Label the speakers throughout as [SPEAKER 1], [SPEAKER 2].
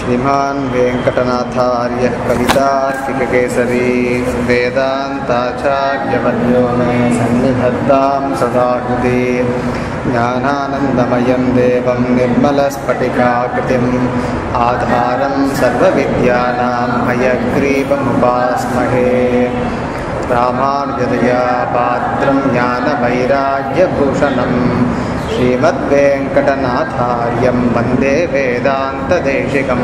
[SPEAKER 1] श्रीमान् वेङ्कटनाथार्यः कवितार्किककेसरी वेदान्ताचार्यवर्यो मे सन्निधत्तां सदा हृदि ज्ञानानन्दमयं देवं निर्मलस्फटिकाकृतिम् आधारं सर्वविद्यानां हयग्रीवमुपास्महे रामानुजदया पात्रं ज्ञानवैराग्यभूषणं श्रीमद्वेङ्कटनाथार्यं वन्दे वेदान्तदेशिकं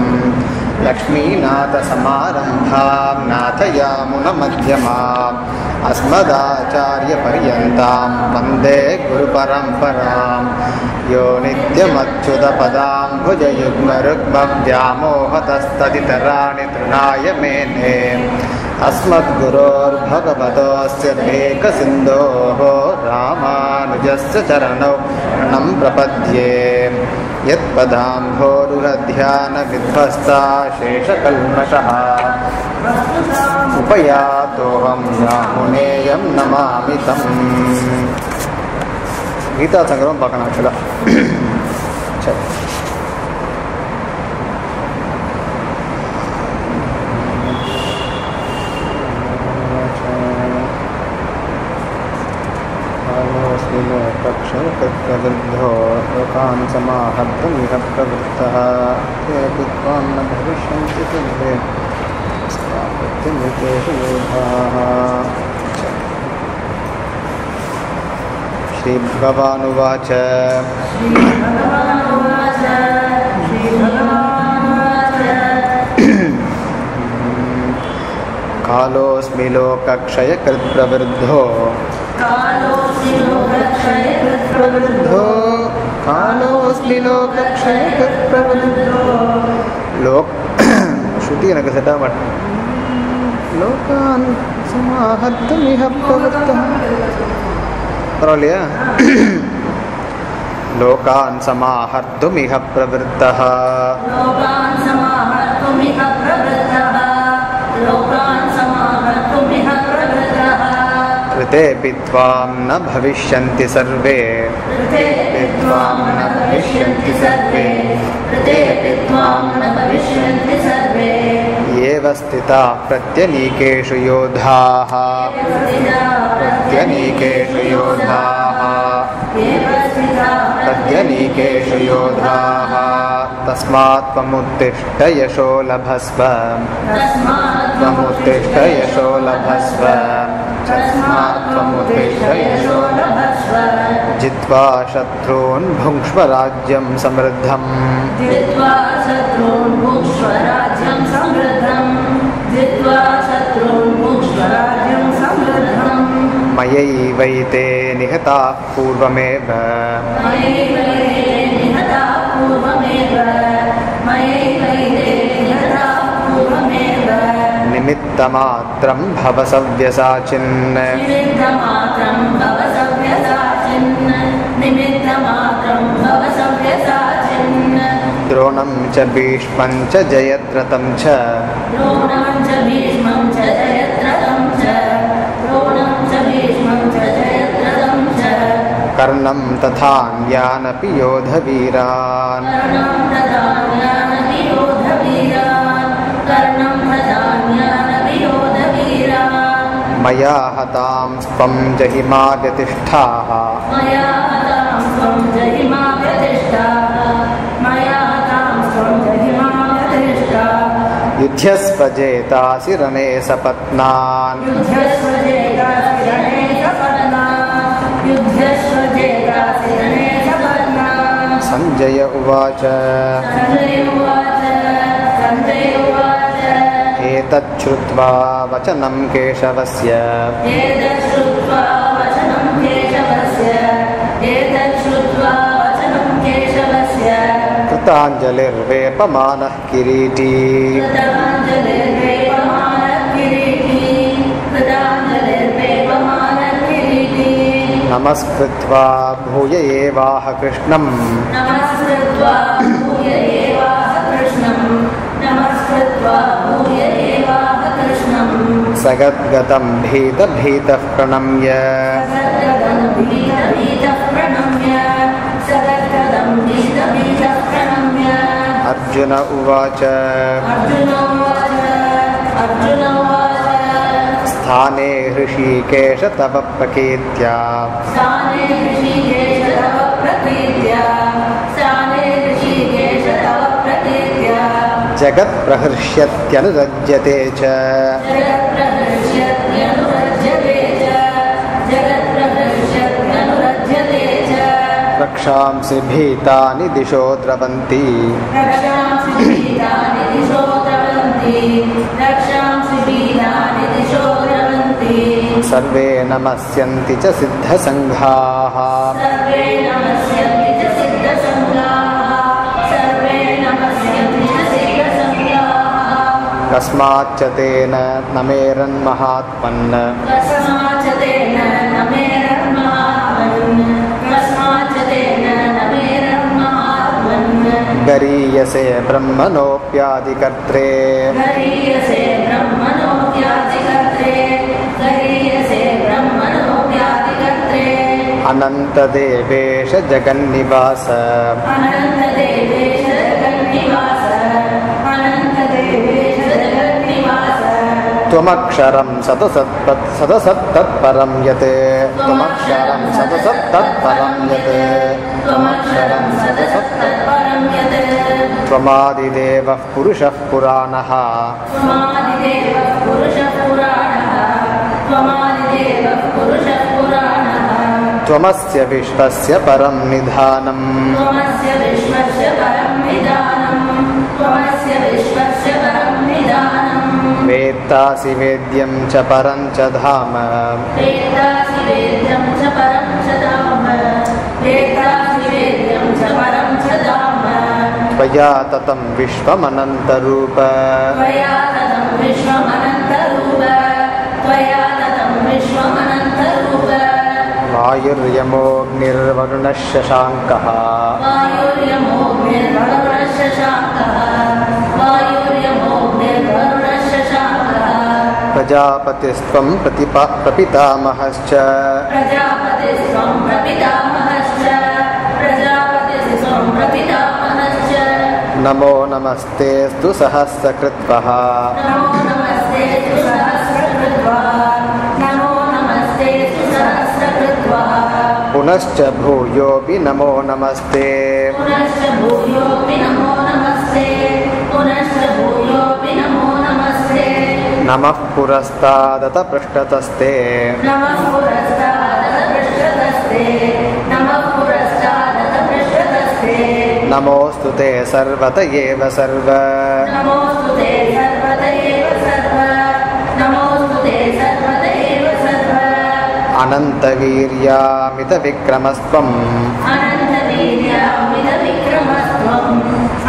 [SPEAKER 1] लक्ष्मीनाथसमारम्भां नाथयामुनमध्यमाम् अस्मदाचार्यपर्यन्तां वन्दे गुरुपरम्परां यो नित्यमच्युतपदां भुजयुग्मरुग्मव्यामोहतस्तदितराणि तृणाय मेने अस्मद्गुरोर्भगवतोऽस्य भेकसिन्धोः रामानुजस्य चरणौ णं प्रपद्ये यत्पदाम्भोरुहध्यानविध्वस्ता शेषकल्मषः उपयातोऽहं यामुनेयं नमामि तम् கீதா சங்கரம் பார்க்கணும் ஆக்சுவலாக சரி कक्षकृद्धो लोकान् समाहर्तमिह प्रवृत्तः तेऽपि त्वां न भविष्यन्ति सर्वे स्थापत्यमितेषु योधाः श्रीभगवानुवाच कालोऽस्मि लोकक्षयकृत्प्रवृद्धो प्रवृद्धो कालोऽस्मि लोकक्षयकृत्प्रवृद्धो लोक श्रुति எனக்கு செட் ஆக மாட்டேன் லோகான் சமாஹர்த்தமிஹ பிரவృத்தः பரவாயில்லையா லோகான் சமாஹர்த்துமிஹ பிரவృத்தः
[SPEAKER 2] लोकान् समाहर्तुमिह प्रवृत्तः लोकान् समाहर्तुमिह प्रवृत्तः
[SPEAKER 1] कृतेऽपि त्वां न भविष्यन्ति सर्वे
[SPEAKER 2] कृतेऽपि त्वां न भविष्यन्ति सर्वे कृतेऽपि त्वां न भविष्यन्ति सर्वे
[SPEAKER 1] एव स्थिताः प्रत्यनीकेषु योधाः प्रत्यनीकेषु योधाः
[SPEAKER 2] एव स्थिता
[SPEAKER 1] प्रत्यनीकेषु योधाः तस्मात् त्वमुत्तिष्ठ यशो लभस्व
[SPEAKER 2] तस्मात्
[SPEAKER 1] त्वमुत्तिष्ठ यशो लभस्व तस्मात् त्वमुत्तिष्ठ यशो
[SPEAKER 2] लभस्व
[SPEAKER 1] जित्वा शत्रून् भुङ्क्ष्व राज्यं समृद्धम्
[SPEAKER 2] जित्वा शत्रून् भुक्ष्व राज्यं समृद्धम् जित्वा शत्रून् भुक्ष्व राज्यं समृद्धम्
[SPEAKER 1] मयैवैते निहताः पूर्वमेव
[SPEAKER 2] मयैवैते निहता पूर्वमेव मयैवैते निहता पूर्वमेव
[SPEAKER 1] निमित्तमात्रं भव सव्यसाचिन्
[SPEAKER 2] निमित्तमात्रं भव सव्यसाचिन् निमित्तमात्रं भव सव्यसाचिन्
[SPEAKER 1] द्रोणं च भीष्मं च जयद्रथं च
[SPEAKER 2] द्रोणं च भीष्मं च जयद्रथं च द्रोणं च भीष्मं च जयद्रथं च
[SPEAKER 1] कर्णं तथान्यानपि योधवीरान्
[SPEAKER 2] कर्णं तदान्यानपि योधवीरान् कर्णं तदान्यानपि योधवीरान्
[SPEAKER 1] मया हतां स्त्वं जहिमा व्यतिष्ठाः
[SPEAKER 2] मया हतां स्वं जहिमा प्रतिष्ठाः मया हतां स्वं जहिमा प्रतिष्ठाः
[SPEAKER 1] युध्यस्व जेतासि रणे सपत्नान्
[SPEAKER 2] युध्यस्वजेतासि रणे सपत्ना युध्यस्वजेतासि रणे सपत्ना
[SPEAKER 1] सञ्जय उवाच
[SPEAKER 2] सञ्जय उवाच सञ्जय उवाच
[SPEAKER 1] एतच्छ्रुत्वा वचनं केशवस्य
[SPEAKER 2] एतत् श्रुत्वा वचनं केशवस्य एतत् श्रुत्वा वचनं केशवस्य
[SPEAKER 1] कृताञ्जलिर्वेपमानः किरीटी
[SPEAKER 2] कृताञ्जलिर्वेपमानः किरीटी कृताञ्जलिर्वेपमानः किरीटी
[SPEAKER 1] नमस्कृत्वा भूय एवाह कृष्णम्
[SPEAKER 2] नमस्कृत्वा भूय एवाह कृष्णं नमस्कृत्वा भूय एवाह कृष्णं
[SPEAKER 1] सगद्गतं भीतभीतः प्रणम्य
[SPEAKER 2] सगद्गदं भीतभीतः प्रणम्य सगद्गदं भीतभीतः प्रणम्य
[SPEAKER 1] अर्जुन उवाच
[SPEAKER 2] अर्जुन उवाच अर्जुन उवाच
[SPEAKER 1] स्थाने हृषीकेश तव प्रकीर्त्या
[SPEAKER 2] स्थाने ऋषिकेश तव प्रकीर्त्या स्थाने ऋषिकेश तव प्रकीर्त्या
[SPEAKER 1] जगत्प्रहृष्यत्यनुरज्यते च
[SPEAKER 2] जगत्प्रहर्ष्यत्यनुरज्यते च जगत्प्रहर्ष्यत्यनुरज्यते च
[SPEAKER 1] रक्षांसि भीतानि दिशो द्रवन्ति
[SPEAKER 2] रक्षांसि बीजानि दिशो द्रवन्ति रक्षांसि बीजानि दिशो द्रवन्ति
[SPEAKER 1] सर्वे नमस्यन्ति च सिद्धसङ्घाः
[SPEAKER 2] सर्वे नमस्यन्ति च सिद्धसङ्गाः सर्वे नमस्यन्ति च सिद्धसङ्गाः
[SPEAKER 1] कस्माच्च तेन न मेरन्महात्मन्
[SPEAKER 2] कस्माच्च तेन न मेरन्महात्मन् कस्माच्च तेन न मेरन्महात्मन्
[SPEAKER 1] गरीयसे ब्रह्मणोऽप्यादिकर्त्रे
[SPEAKER 2] गरीयसे ब्रह्मणोऽप्यादिकर्त्रे गरीयसे ब्रह्मणोऽप्यादिकर्त्रे
[SPEAKER 1] अनन्तदेवेश जगन्निवास
[SPEAKER 2] अनन्तदेवेश जगन्निवास अनन्तदेवेश जगन्निवास
[SPEAKER 1] त्वमक्षरं सतसत्तत् सतसत्तत्परं यत् त्वमक्षरं सतसत्तत्परं यत्
[SPEAKER 2] त्वमक्षरं सतसत्तत्परं यत्
[SPEAKER 1] त्वमादिदेवः पुरुषः पुराणः
[SPEAKER 2] त्वमादिदेवः पुरुषः पुराणः त्वमादिदेवः पुरुषः पुराणः
[SPEAKER 1] त्वमस्य विश्वस्य परं निधानम्
[SPEAKER 2] त्वमस्य विश्वस्य परं निदानं त्वमस्य विश्वस्य परं निदानम्
[SPEAKER 1] वेत्तासि वेद्यं च परं च धाम
[SPEAKER 2] वेदासि वेद्यं च परं च धाम वेदासि वेद्यं च परं च धाम
[SPEAKER 1] त्वया ततं विश्वमनन्तरूप
[SPEAKER 2] त्वया ततं विश्वमनन्तरूप त्वया ततं विश्वमनन्तरूप
[SPEAKER 1] वायुर्यमोऽग्निर्वरुणः शशाङ्कः
[SPEAKER 2] वायुर्यमोऽग्निर्वरुणशशाङ्कः वायुर्यमोऽग्निर्वरुणशशाङ्कः
[SPEAKER 1] प्रजापतिस्त्वं प्रतिपा प्रपितामहश्च
[SPEAKER 2] प्रजापतिस्त्वं प्रपितामहश्च प्रजापतिस्त्वं प्रपितामहश्च
[SPEAKER 1] नमो नमस्तेऽस्तु सहस्रकृत्वः
[SPEAKER 2] नमो नमस्ते तु सहस्रकृत्वा नमो नमस्ते तु सहस्रकृत्वा
[SPEAKER 1] पुनश्च भूयोऽपि नमो नमस्ते
[SPEAKER 2] पुनश्च भूयोऽपि नमो नमस्ते पुनश्च भूयोऽपि नमो नमस्ते
[SPEAKER 1] नमः पुरस्तादत पृष्ठतस्ते
[SPEAKER 2] नमः पुरस्तादतपृष्ठतस्ते नमः पुरस्तादतपृष्ठतस्ते
[SPEAKER 1] नमोऽस्तु ते सर्वत एव सर्व
[SPEAKER 2] नमोऽस्तु ते सर्वत एव सर्व नमोऽस्तु ते सर्वत एव सर्व
[SPEAKER 1] अनन्तवीर्यामितविक्रमस्त्वम्
[SPEAKER 2] अनन्तवीर्यामिदविक्रमस्त्वम्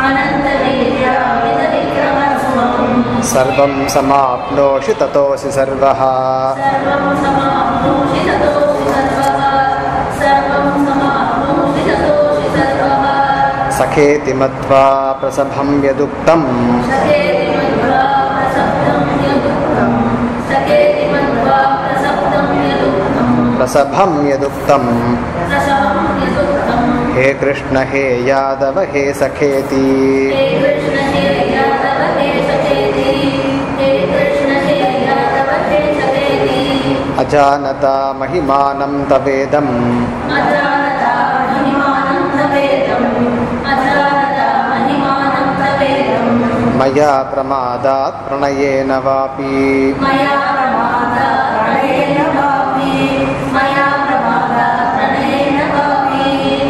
[SPEAKER 2] अनन्तवीर्यामिदविक्रमस्त्वम्
[SPEAKER 1] सर्वं समाप्नोषि ततोऽसि सर्वः
[SPEAKER 2] सर्वं समाप्नोषि ततोऽसि सर्वः सर्वं समाप्नोषि ततोऽसि सर्वः
[SPEAKER 1] सखेति मत्वा प्रसभं यदुक्तम्
[SPEAKER 2] सखेति मत्वा प्रसप्तं यदुक्तं सखेति मत्वा प्रसप्तं यदुक्तं
[SPEAKER 1] प्रसभं यदुक्तम्
[SPEAKER 2] प्रसवं यदुक्तं
[SPEAKER 1] हे कृष्ण हे यादव हे सखेति
[SPEAKER 2] हे कृष्ण हे यादव हे सखेति हे कृष्ण हे यादव हे सखेति
[SPEAKER 1] अजानता महिमानं तवेदम्
[SPEAKER 2] अजानता महिमानं तवेदम् अजानता महिमानं तवेदम्
[SPEAKER 1] मया प्रमादात् प्रणयेन वापि
[SPEAKER 2] मया प्रमादा प्रणयेन वापि मया प्रमादा प्रणयेन वापि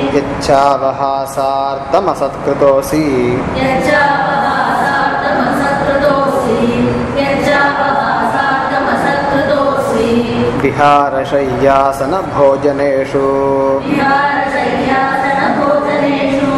[SPEAKER 1] यच्छावहासार्थमसत्कृतोऽसि
[SPEAKER 2] यच्चापहासार्थमसत्कृतोऽसि यच्चापहासार्थमसत्कृतोऽसि
[SPEAKER 1] विहारशय्यासनभोजनेषु
[SPEAKER 2] विहारशय्यासनभोजनेषु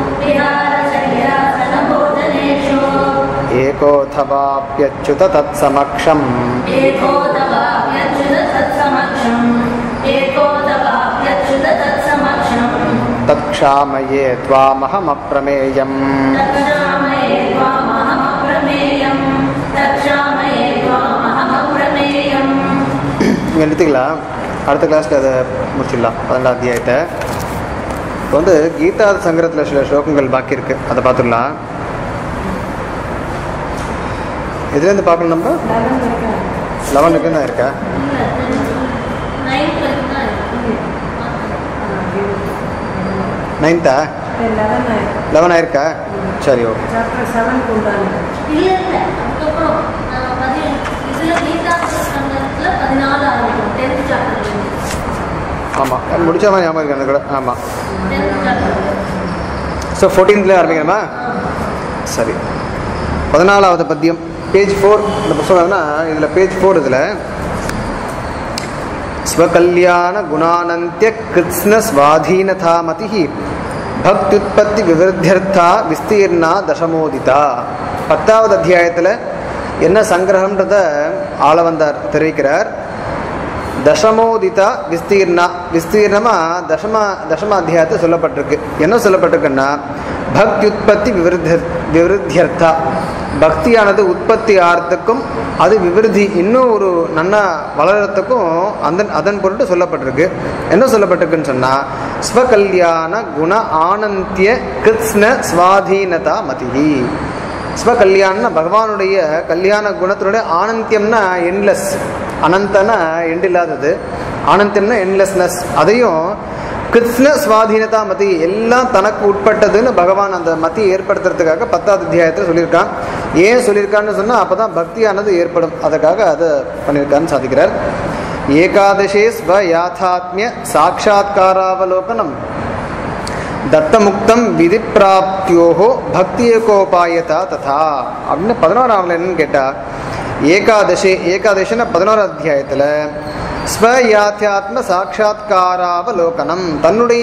[SPEAKER 2] विहारशय्यासनभोजनेषु
[SPEAKER 1] एकोऽथवाप्यच्युत तत्समक्षम्
[SPEAKER 2] एको तवाप्यच्युत तत्समक्षम् एको तवाप्यच्युत तत्समक्षम्
[SPEAKER 1] तत्क्षामये त्वामहमप्रमेयम्
[SPEAKER 2] तक्षामये त्वामहमप्रमेयम् तक्षामये त्वामहमप्रमेयम्
[SPEAKER 1] இங்கே நிறுத்திக்கலாம் அடுத்த கிளாஸில் அதை முடிச்சிடலாம் பதினெண்டாம் அத்தியாயத்தை இப்போ வந்து கீதா சங்கரத்தில் சில ஸ்லோகங்கள் பாக்கி இருக்குது அதை பார்த்துடலாம் இதுலேருந்து பார்க்கணும் நம்ம
[SPEAKER 3] லெவன் இருக்கா
[SPEAKER 1] லெவனுக்கு தான் இருக்கா
[SPEAKER 2] இல்லை நைன்த் வரைக்கும் தான் இருக்கு
[SPEAKER 1] நைன்த்தா
[SPEAKER 3] லெவன் ஆயிரம்
[SPEAKER 1] லெவன் ஆயிருக்கா சரி ஓகே
[SPEAKER 3] சாப்டர் செவனுக்கு உண்டான
[SPEAKER 2] இல்லை இல்லை அதுக்கப்புறம் நான் பதி இதில் கீதா சங்கத்தில் பதினாலு ஆரம்பிக்கும் டென்த் சாப்டர்
[SPEAKER 1] ஆமாம் முடிச்ச மாதிரி ஞாபகம் இருக்கு அந்த கூட ஆமாம்
[SPEAKER 2] டென்த் சாப்டர்
[SPEAKER 1] ஸோ ஃபோர்டீன்த்லேயே ஆரம்பிக்கணுமா சரி பதினாலாவது பத்தியம் பேஜ் ஃபோர் இந்த புஸ்தகம்னா இதில் பேஜ் ஃபோர் இதில் ஸ்வகல்யாண குணானந்திய கிருத்ஸ்ன ஸ்வாதீனதா மதி பக்தியுற்பத்தி விவருத்தியர்த்தா விஸ்தீர்ணா தசமோதிதா பத்தாவது அத்தியாயத்தில் என்ன சங்கிரகம்ன்றத ஆளவந்தார் தெரிவிக்கிறார் தசமோதிதா விஸ்தீர்ணா விஸ்தீர்ணமா தசம தசம அத்தியாயத்தை சொல்லப்பட்டிருக்கு என்ன சொல்லப்பட்டிருக்குன்னா பக்தி உற்பத்தி விவருத்தி விவருத்தியர்த்தா பக்தியானது உற்பத்தி ஆகிறதுக்கும் அது விவிருத்தி இன்னும் ஒரு நன்னா வளர்கிறதுக்கும் அந்த அதன் பொருட்டு சொல்லப்பட்டிருக்கு என்ன சொல்லப்பட்டிருக்குன்னு சொன்னால் ஸ்வகல்யாண குண ஆனந்திய கிருத்ஸ்ன ஸ்வாதீனதா மதி ஸ்வகல்யாணம்னா பகவானுடைய கல்யாண குணத்தினுடைய ஆனந்தியம்னா என்லெஸ் அனந்தனா எண்ட் இல்லாதது ஆனந்தியம்னா என்லெஸ்னஸ் அதையும் கிருஷ்ண சுவாதீனதா மதி எல்லாம் தனக்கு உட்பட்டதுன்னு பகவான் அந்த மத்தியை ஏற்படுத்துறதுக்காக பத்தாவது அத்தியாயத்தில் சொல்லியிருக்கான் ஏன் சொல்லியிருக்கான்னு சொன்னால் அப்போ தான் பக்தியானது ஏற்படும் அதுக்காக அதை பண்ணியிருக்கான்னு சாதிக்கிறார் ஏகாதசே ஸ்வ யாத்தாத்மிய சாட்சா்காராவலோகனம் தத்தமுக்தம் விதி பிராப்தியோகோ பக்தி ஏகோபாயதா ததா அப்படின்னு பதினோராவில் என்னன்னு கேட்டால் ஏகாதசி ஏகாதசின பதினோரா அத்தியாயத்தில் ஸ்வயாத்தியாத்ம சாட்சா்காராவலோகனம் தன்னுடைய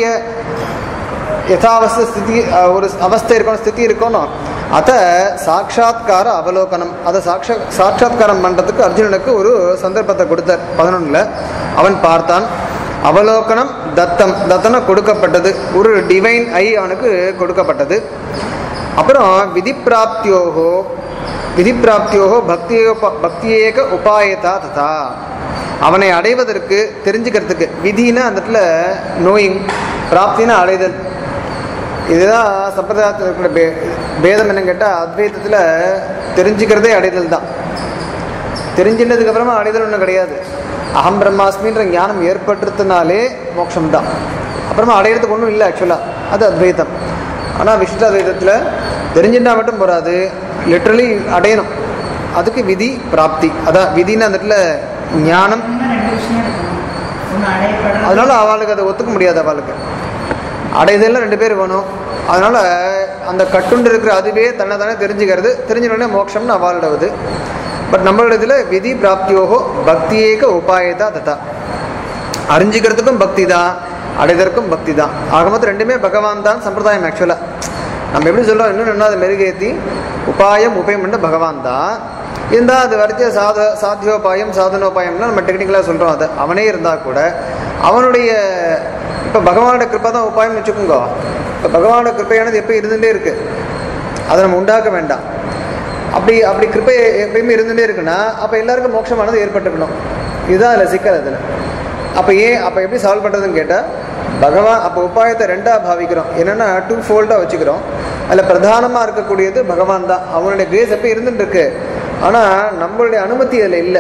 [SPEAKER 1] யதாவஸ்த ஸ்திதி அஹ், ஒரு அவஸ்தை இருக்கணும் ஸ்திதி இருக்கணும் அதை சாட்சாத்கார அவலோகனம் அதை சாட்சா சாட்சாத்காரம் பண்ணுறதுக்கு அர்ஜுனனுக்கு ஒரு சந்தர்ப்பத்தை கொடுத்தார் பதினொன்றில் அவன் பார்த்தான் அவலோகனம் தத்தம் தத்தனம் கொடுக்கப்பட்டது ஒரு டிவைன் ஐ அவனுக்கு கொடுக்கப்பட்டது அப்புறம் விதி பிராப்தியோகோ விதி பிராப்தியோகோ பக்தியோக பக்தியேக உபாயதா ததா அவனை அடைவதற்கு தெரிஞ்சுக்கிறதுக்கு விதினா அந்த இடத்துல நோயிங் பிராப்தினா அடைதல் இதுதான் சம்பிரதாயத்தில் இருக்கிற பே பேதம் என்னன்னு கேட்டால் அத்வைத்தத்தில் தெரிஞ்சுக்கிறதே அடைதல் தான் தெரிஞ்சினதுக்கு அப்புறமா அடைதல் ஒன்றும் கிடையாது அகம் பிரம்மாஸ்மின்ற ஞானம் ஏற்பட்டுறதுனாலே மோட்சம் தான் அப்புறமா அடையிறதுக்கு ஒன்றும் இல்லை ஆக்சுவலாக அது அத்வைத்தம் ஆனால் விசிஷ்டாத்வைதத்தில் தெரிஞ்சுட்டா மட்டும் போகாது லிட்ரலி அடையணும் அதுக்கு விதி பிராப்தி அதான் விதின்னு அந்த இடத்துல ஞானம்
[SPEAKER 3] இன்னும் ரெண்டு விஷயம் இருக்கணும் ஒன்று அடையப்படுறது
[SPEAKER 1] அதனால அவளுக்கு அதை ஒத்துக்க முடியாது அவளுக்கு அடைதல்ல ரெண்டு பேர் வேணும் அதனால அந்த கட்டுண்டு இருக்கிற அதுவே தன்னை தானே தெரிஞ்சுக்கிறது தெரிஞ்ச உடனே மோட்சம்னு அவளோடது பட் நம்மளோட இதில் விதி பிராப்தியோகோ பக்தியேக உபாயதா ததா அறிஞ்சிக்கிறதுக்கும் பக்தி தான் அடைதற்கும் பக்தி தான் ஆக மொத்தம் ரெண்டுமே பகவான் தான் சம்பிரதாயம் ஆக்சுவலாக நம்ம எப்படி சொல்கிறோம் இன்னும் என்ன அதை மெருகேற்றி உபாயம் உபயம் பகவான் தான் இருந்தால் அது வரைச்ச சாத சாத்தியோபாயம் சாதனோபாயம்னா நம்ம டெக்னிக்கலாக சொல்கிறோம் அதை அவனே இருந்தால் கூட அவனுடைய இப்போ பகவானோட கிருப்பை தான் உபாயம்னு வச்சுக்கோங்க இப்போ பகவானோட கிருப்பையானது எப்போ இருந்துகிட்டே இருக்குது அதை நம்ம உண்டாக்க வேண்டாம் அப்படி அப்படி கிருப்பை எப்பயுமே இருந்துகிட்டே இருக்குன்னா அப்போ எல்லாருக்கும் மோட்சமானது ஏற்பட்டுக்கணும் இதுதான் அதில் சிக்கல் அதில் அப்போ ஏன் அப்போ எப்படி சால்வ் பண்ணுறதுன்னு கேட்டால் பகவான் அப்போ உபாயத்தை ரெண்டாக பாவிக்கிறோம் என்னென்னா டூ ஃபோல்டாக வச்சுக்கிறோம் அதில் பிரதானமாக இருக்கக்கூடியது பகவான் தான் அவனுடைய கிரேஸ் எப்போ இருந்துட்டு இருக்கு ஆனால் நம்மளுடைய அனுமதி அதில் இல்லை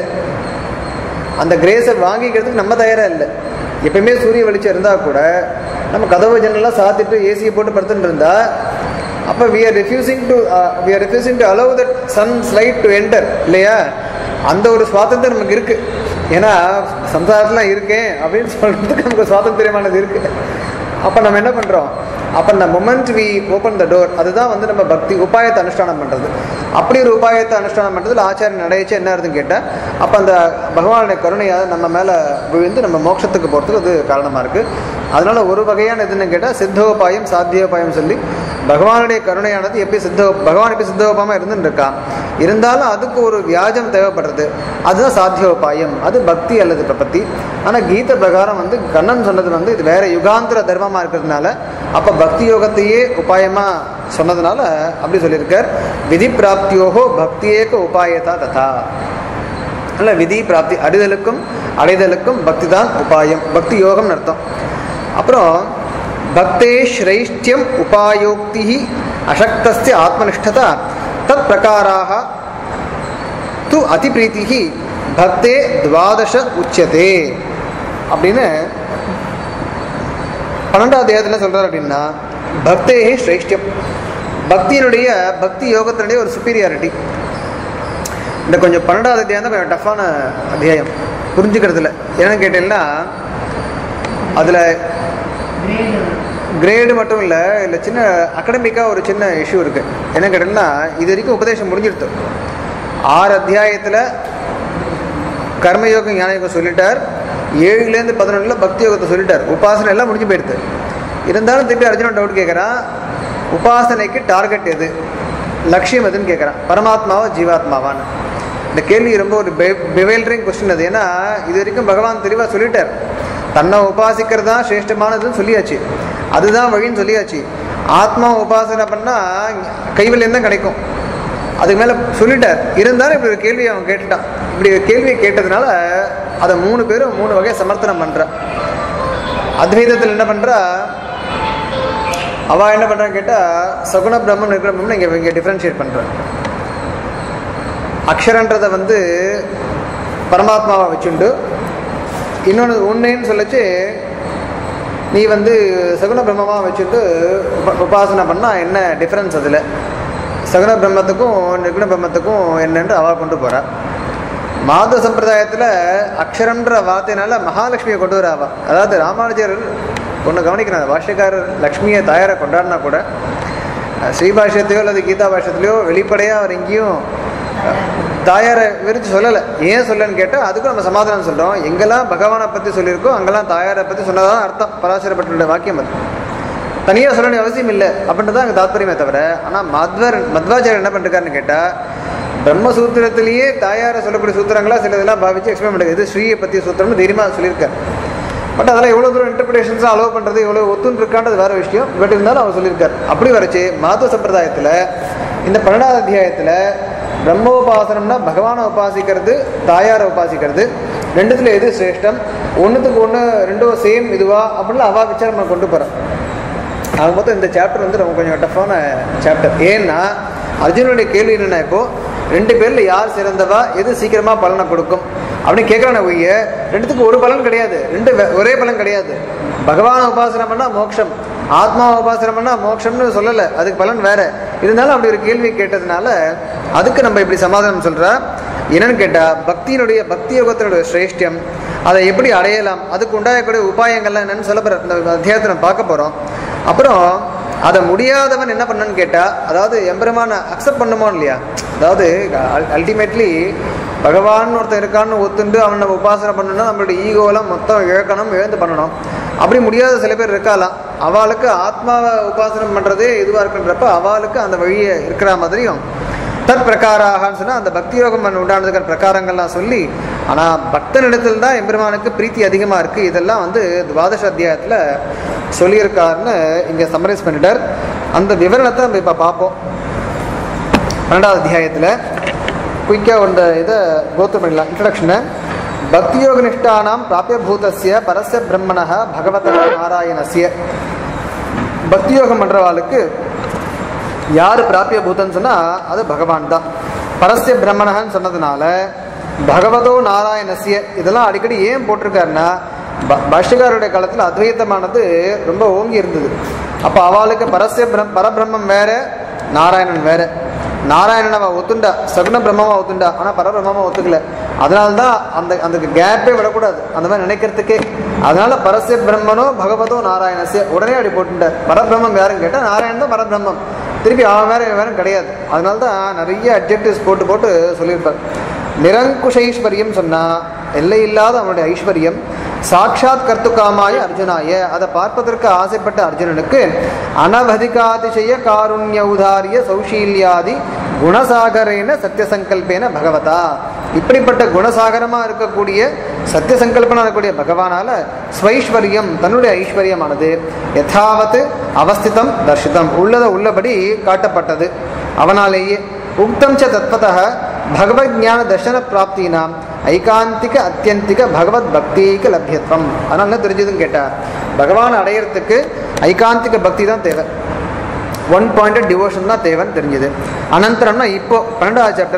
[SPEAKER 1] அந்த கிரேஸை வாங்கிக்கிறதுக்கு நம்ம தயாராக இல்லை எப்பயுமே சூரிய வெளிச்சம் இருந்தால் கூட நம்ம கதவு ஜன்னலாம் சாத்திட்டு ஏசியை போட்டு படுத்துட்டு இருந்தா அப்போ we are refusing to we are refusing to allow that sunlight to enter இல்லையா அந்த ஒரு சுவாதந்திரம் நமக்கு இருக்கு ஏன்னா சம்சாரத்தில் இருக்கேன் அப்படின்னு சொல்றதுக்கு நமக்கு சுவாதந்திரமானது இருக்கு அப்போ நம்ம என்ன பண்ணுறோம் அப்போ இந்த moment we open the door அதுதான் வந்து நம்ம பக்தி உபாயத்தை அனுஷ்டானம் பண்ணுறது அப்படி ஒரு உபாயத்தை அனுஷ்டானம் பண்ணுறதுல ஆச்சாரியன் நடையச்சு என்ன இருக்குன்னு கேட்டால் அப்போ அந்த பகவானுடைய கருணையாக நம்ம மேலே விழுந்து நம்ம மோட்சத்துக்கு போகிறதுக்கு அது காரணமாக இருக்குது அதனால ஒரு வகையான எதுன்னு கேட்டால் சித்தோபாயம் சாத்தியோபாயம் சொல்லி பகவானுடைய கருணையானது எப்படி சித்த பகவான் எப்படி சித்தோபாயமாக இருந்துட்டு இருக்கான் இருந்தாலும் அதுக்கு ஒரு வியாஜம் தேவைப்படுறது அதுதான் சாத்தியோபாயம் அது பக்தி அல்லது பிரபத்தி ஆனால் கீத பிரகாரம் வந்து கண்ணன் சொன்னது வந்து இது வேற யுகாந்திர தர்மமாக இருக்கிறதுனால அப்போ பக்தி யோகத்தையே உபாயமாக சொன்னதுனால அப்படி சொல்லியிருக்கார் விதி பிராப்தியோகோ பக்தியேக உபாயதா ததா அல்ல விதி பிராப்தி அறிதலுக்கும் அடைதலுக்கும் பக்தி தான் உபாயம் பக்தி யோகம்னு அர்த்தம் அப்புறம் பக்தே ஸ்ரைஷ்டியம் உபாயோக்தி அசக்தஸ்ய ஆத்மனிஷ்டதா தத் பிரகாராக து அதிபிரீத்திகி பக்தே துவாதச உச்சதே அப்படின்னு பன்னெண்டாவது அத்தியாயத்தில் சொல்றாரு அப்படின்னா பக்தேஹி ஸ்ரேஷ்டியம் பக்தியினுடைய பக்தி யோகத்தினுடைய ஒரு சுப்பீரியாரிட்டி இந்த கொஞ்சம் பன்னெண்டாவது அத்தியாயம் தான் கொஞ்சம் டஃப்பான அத்தியாயம் புரிஞ்சுக்கிறதுல என்னன்னு கேட்டீங்கன்னா அதில்
[SPEAKER 3] கிரேடு
[SPEAKER 1] கிரேடு மட்டும் இல்லை இல்லை சின்ன அகடமிக்காக ஒரு சின்ன இஷ்யூ இருக்குது என்ன கேட்டீங்கன்னா இது வரைக்கும் உபதேசம் முடிஞ்சிருத்து ஆறு அத்தியாயத்தில் கர்மயோகம் ஞானயோகம் சொல்லிட்டார் ஏழுலேருந்து பதினொன்றில் பக்தி யோகத்தை சொல்லிட்டார் உபாசனை எல்லாம் முடிஞ்சு போயிடுது இருந்தாலும் திருப்பி அர்ஜுனன் டவுட் கேட்குறான் உபாசனைக்கு டார்கெட் எது லட்சியம் எதுன்னு கேட்குறான் பரமாத்மாவா ஜீவாத்மாவான்னு இந்த கேள்வி ரொம்ப ஒரு பிவைல்டரிங் கொஸ்டின் அது ஏன்னா இது வரைக்கும் பகவான் தெளிவாக சொல்லிட்டார் தன்னை உபாசிக்கிறது தான் சிரேஷ்டமானதுன்னு சொல்லியாச்சு அதுதான் வழின்னு சொல்லியாச்சு ஆத்மா உபாசனை பண்ணால் கைவல்யம் தான் கிடைக்கும் அதுக்கு மேலே சொல்லிட்டார் இருந்தாலும் இப்படி ஒரு கேள்வியை அவன் கேட்டுட்டான் இப்படி ஒரு கேள்வியை கேட்டதுனால அதை மூணு பேரும் மூணு வகையை சமர்த்தனம் பண்ணுறா அத்வைதத்தில் என்ன பண்ணுறா அவள் என்ன பண்ணுறான்னு கேட்டால் சகுண பிரம்மன் இருக்கிற பிரம்மன் இங்கே இங்கே டிஃப்ரென்ஷியேட் பண்ணுறான் அக்ஷரன்றதை வந்து பரமாத்மாவை வச்சுண்டு இன்னொன்று ஒன்றுன்னு சொல்லிச்சு நீ வந்து சகுன பிரம்மமாக வச்சுட்டு உப உபாசனை பண்ணால் என்ன டிஃப்ரென்ஸ் அதில் சகுன பிரம்மத்துக்கும் நிர்குண பிரம்மத்துக்கும் என்னன்னு அவ கொண்டு போகிறா மாத சம்பிரதாயத்தில் அக்ஷரன்ற வார்த்தையினால மகாலட்சுமியை கொண்டு வர அவா அதாவது ராமானுஜர் ஒன்று கவனிக்கிறார் பாஷ்யக்காரர் லக்ஷ்மியை தாயாரை கொண்டாடினா கூட அஹ், ஸ்ரீபாஷ்யத்தையோ அல்லது கீதா பாஷ்யத்திலையோ வெளிப்படையாக அவர் எங்கேயும் அஹ், தாயாரை விரித்து சொல்லலை ஏன் சொல்லன்னு கேட்டால் அதுக்கும் நம்ம சமாதானம் சொல்கிறோம் எங்கெல்லாம் பகவானை பற்றி சொல்லியிருக்கோ அங்கெல்லாம் தாயாரை பற்றி சொன்னதான் அர்த்தம் பராசரப்பட்டுள்ள வாக்கியம் அது தனியாக சொல்ல வேண்டிய அவசியம் இல்லை அப்படின்றது அங்கே தாத்பரியமே தவிர ஆனால் மத்வர் மத்வாச்சாரியர் என்ன பண்ணிருக்காருன்னு கேட்டால் பிரம்மசூத்திரத்திலேயே தாயாரை சொல்லக்கூடிய சூத்திரங்களா சில இதெல்லாம் பாவிச்சு எக்ஸ்பிளைன் பண்ணுறது இது ஸ்ரீயை பற்றிய சூத்திரம்னு தைரியமாக சொல்லியிருக்காரு பட் அதெல்லாம் எவ்வளோ தூரம் இன்டர்பிரேஷன்ஸாக அலோவ் பண்ணுறது எவ்வளோ ஒத்துன்னு இருக்கான்றது வேற விஷயம் பட் இருந்தாலும் அவர் சொல்லியிருக்கார் அப்படி வரைச்சு மாத சம்பிரதாயத்தில் இந்த பன்னெண்டாவது அத்தியாயத்தில் பிரம்மோபாசனம்னா பகவானை உபாசிக்கிறது தாயாரை உபாசிக்கிறது ரெண்டுத்துல எது சிரேஷ்டம் ஒன்றுத்துக்கு ஒன்று ரெண்டும் சேம் இதுவா அப்படின்னு அவா விசாரம் பண்ண கொண்டு போகிறான் ஆக மொத்தம் இந்த சாப்டர் வந்து ரொம்ப கொஞ்சம் டஃப்பான சாப்டர் ஏன்னா அர்ஜுனுடைய கேள்வி என்னென்னா இப்போ ரெண்டு பேர்ல யார் சிறந்தவா எது சீக்கிரமா பலனை கொடுக்கும் அப்படின்னு கேட்குறான ஒய்ய ரெண்டுத்துக்கு ஒரு பலன் கிடையாது ரெண்டு வே- ஒரே பலன் கிடையாது பகவானை உபாசனை பண்ணா மோட்சம் ஆத்மா உபாசனை பண்ணா மோட்சம்னு சொல்லலை அதுக்கு பலன் வேற இருந்தாலும் அப்படி ஒரு கேள்வி கேட்டதுனால அதுக்கு நம்ம இப்படி சமாதானம் சொல்றா என்னன்னு கேட்டா பக்தியினுடைய பக்தி யோகத்தினுடைய சிரேஷ்டியம் அதை எப்படி அடையலாம் அதுக்கு உண்டாகக்கூடிய உபாயங்கள்லாம் என்னன்னு சொல்ல போற இந்த அத்தியாயத்தை நம்ம பார்க்க போறோம் அப்புறம் அதை முடியாதவன் என்ன பண்ணான்னு கேட்டா அதாவது எம்பெருமான அக்செப்ட் பண்ணுமோ இல்லையா அதாவது அல்டிமேட்லி பகவான் ஒருத்தன் இருக்கான்னு ஒத்துண்டு அவனை நம்ம உபாசனை பண்ணணும்னா நம்மளுடைய ஈகோலாம் மொத்தம் இழக்கணும் இழந்து பண்ணணும் அப்படி முடியாத சில பேர் இருக்கலாம் அவளுக்கு ஆத்மாவை உபாசனம் பண்ணுறதே இதுவாக இருக்குன்றப்ப அவளுக்கு அந்த வழியை இருக்கிற மாதிரியும் தத் பிரகாராகன்னு சொன்னால் அந்த பக்தி யோகம் பண்ண உண்டானதுக்கான பிரகாரங்கள்லாம் சொல்லி ஆனால் பக்தனிடத்தில் தான் எம்பெருமானுக்கு பிரீத்தி அதிகமாக இருக்குது இதெல்லாம் வந்து துவாதச அத்தியாயத்தில் சொல்லியிருக்காருன்னு இங்கே சம்மரைஸ் பண்ணிட்டார் அந்த விவரணத்தை நம்ம இப்போ பார்ப்போம் பன்னெண்டாவது அத்தியாயத்தில் குயிக்காக அந்த இதை கோத்து பண்ணிடலாம் இன்ட்ரடக்ஷனை பக்தியோக நிஷ்டானாம் பிராபியபூதஸ்ய பரஸ்ய பிரம்மணः பகவத நாராயணஸ்ய பக்தியோகம் பண்ணுறவாளுக்கு யார் பிராபிய பூதன்னு சொன்னால் அது பகவான் தான் பரஸ்ய பிரம்மணகன்னு சொன்னதுனால பகவதோ நாராயணசிய இதெல்லாம் அடிக்கடி ஏன் போட்டிருக்காருன்னா ப- பாஷ்யக்காரருடைய காலத்தில் அத்வைத்தமானது ரொம்ப ஓங்கி இருந்தது அப்போ அவளுக்கு பரஸ்ய பிரம் பரபிரம்மம் வேற நாராயணன் வேற நாராயணன் அவ ஒத்துண்டா சகுன பிரம்மமா ஒத்துண்டா ஆனால் பரபிரம்மமா ஒத்துக்கல அதனால தான் அந்த அந்த கேப்பே விடக்கூடாது அந்த மாதிரி நினைக்கிறதுக்கே அதனால பரஸ்ய பிரம்மனோ பகவதோ நாராயணசிய உடனே அப்படி போட்டுட்டார் பரபிரம்மம் யாருன்னு கேட்டால் நாராயணன் தான் பரபிரம்மம் திருப்பி அவன் வேற இவன் வேற கிடையாது அதனால தான் நிறைய அப்ஜெக்டிவ்ஸ் போட்டு போட்டு சொல்லியிருப்பார் நிரங்குஷ ஐஸ்வர்யம் சொன்னா எல்லை இல்லாத அவனுடைய ஐஸ்வர்யம் சாட்சாத் கர்த்துக்காமாய அர்ஜுனாய அதை பார்ப்பதற்கு ஆசைப்பட்ட அர்ஜுனனுக்கு அனவதிகாதிசய காருண்ய உதாரிய சௌஷீல்யாதி குணசாகரேன சத்தியசங்கல்பேன பகவதா இப்படிப்பட்ட குணசாகரமா இருக்கக்கூடிய சத்தியசங்கல்பனா இருக்கக்கூடிய பகவானால ஸ்வைஸ்வரியம் தன்னுடைய ஐஸ்வர்யமானது யதாவத் அவஸ்திதம் தர்ஷிதம் உள்ளதை உள்ளபடி காட்டப்பட்டது அவனாலேயே உக்தம் ச தத்வதः பகவத் ஞான தர்ஷன பிராப்தினாம் ஐகாந்திக அத்தியந்திக பகவத் பக்திக்கு லப்யத்வம் அதனால என்ன தெரிஞ்சதுன்னு கேட்டார் பகவான் அடையறதுக்கு ஐகாந்திக பக்தி தான் தேவை ஒன் பாயிண்டட் டிவோஷன் தான் தேவைன்னு தெரிஞ்சுது அனந்தரம்னா இப்போ பன்னெண்டாவது சாப்டரில்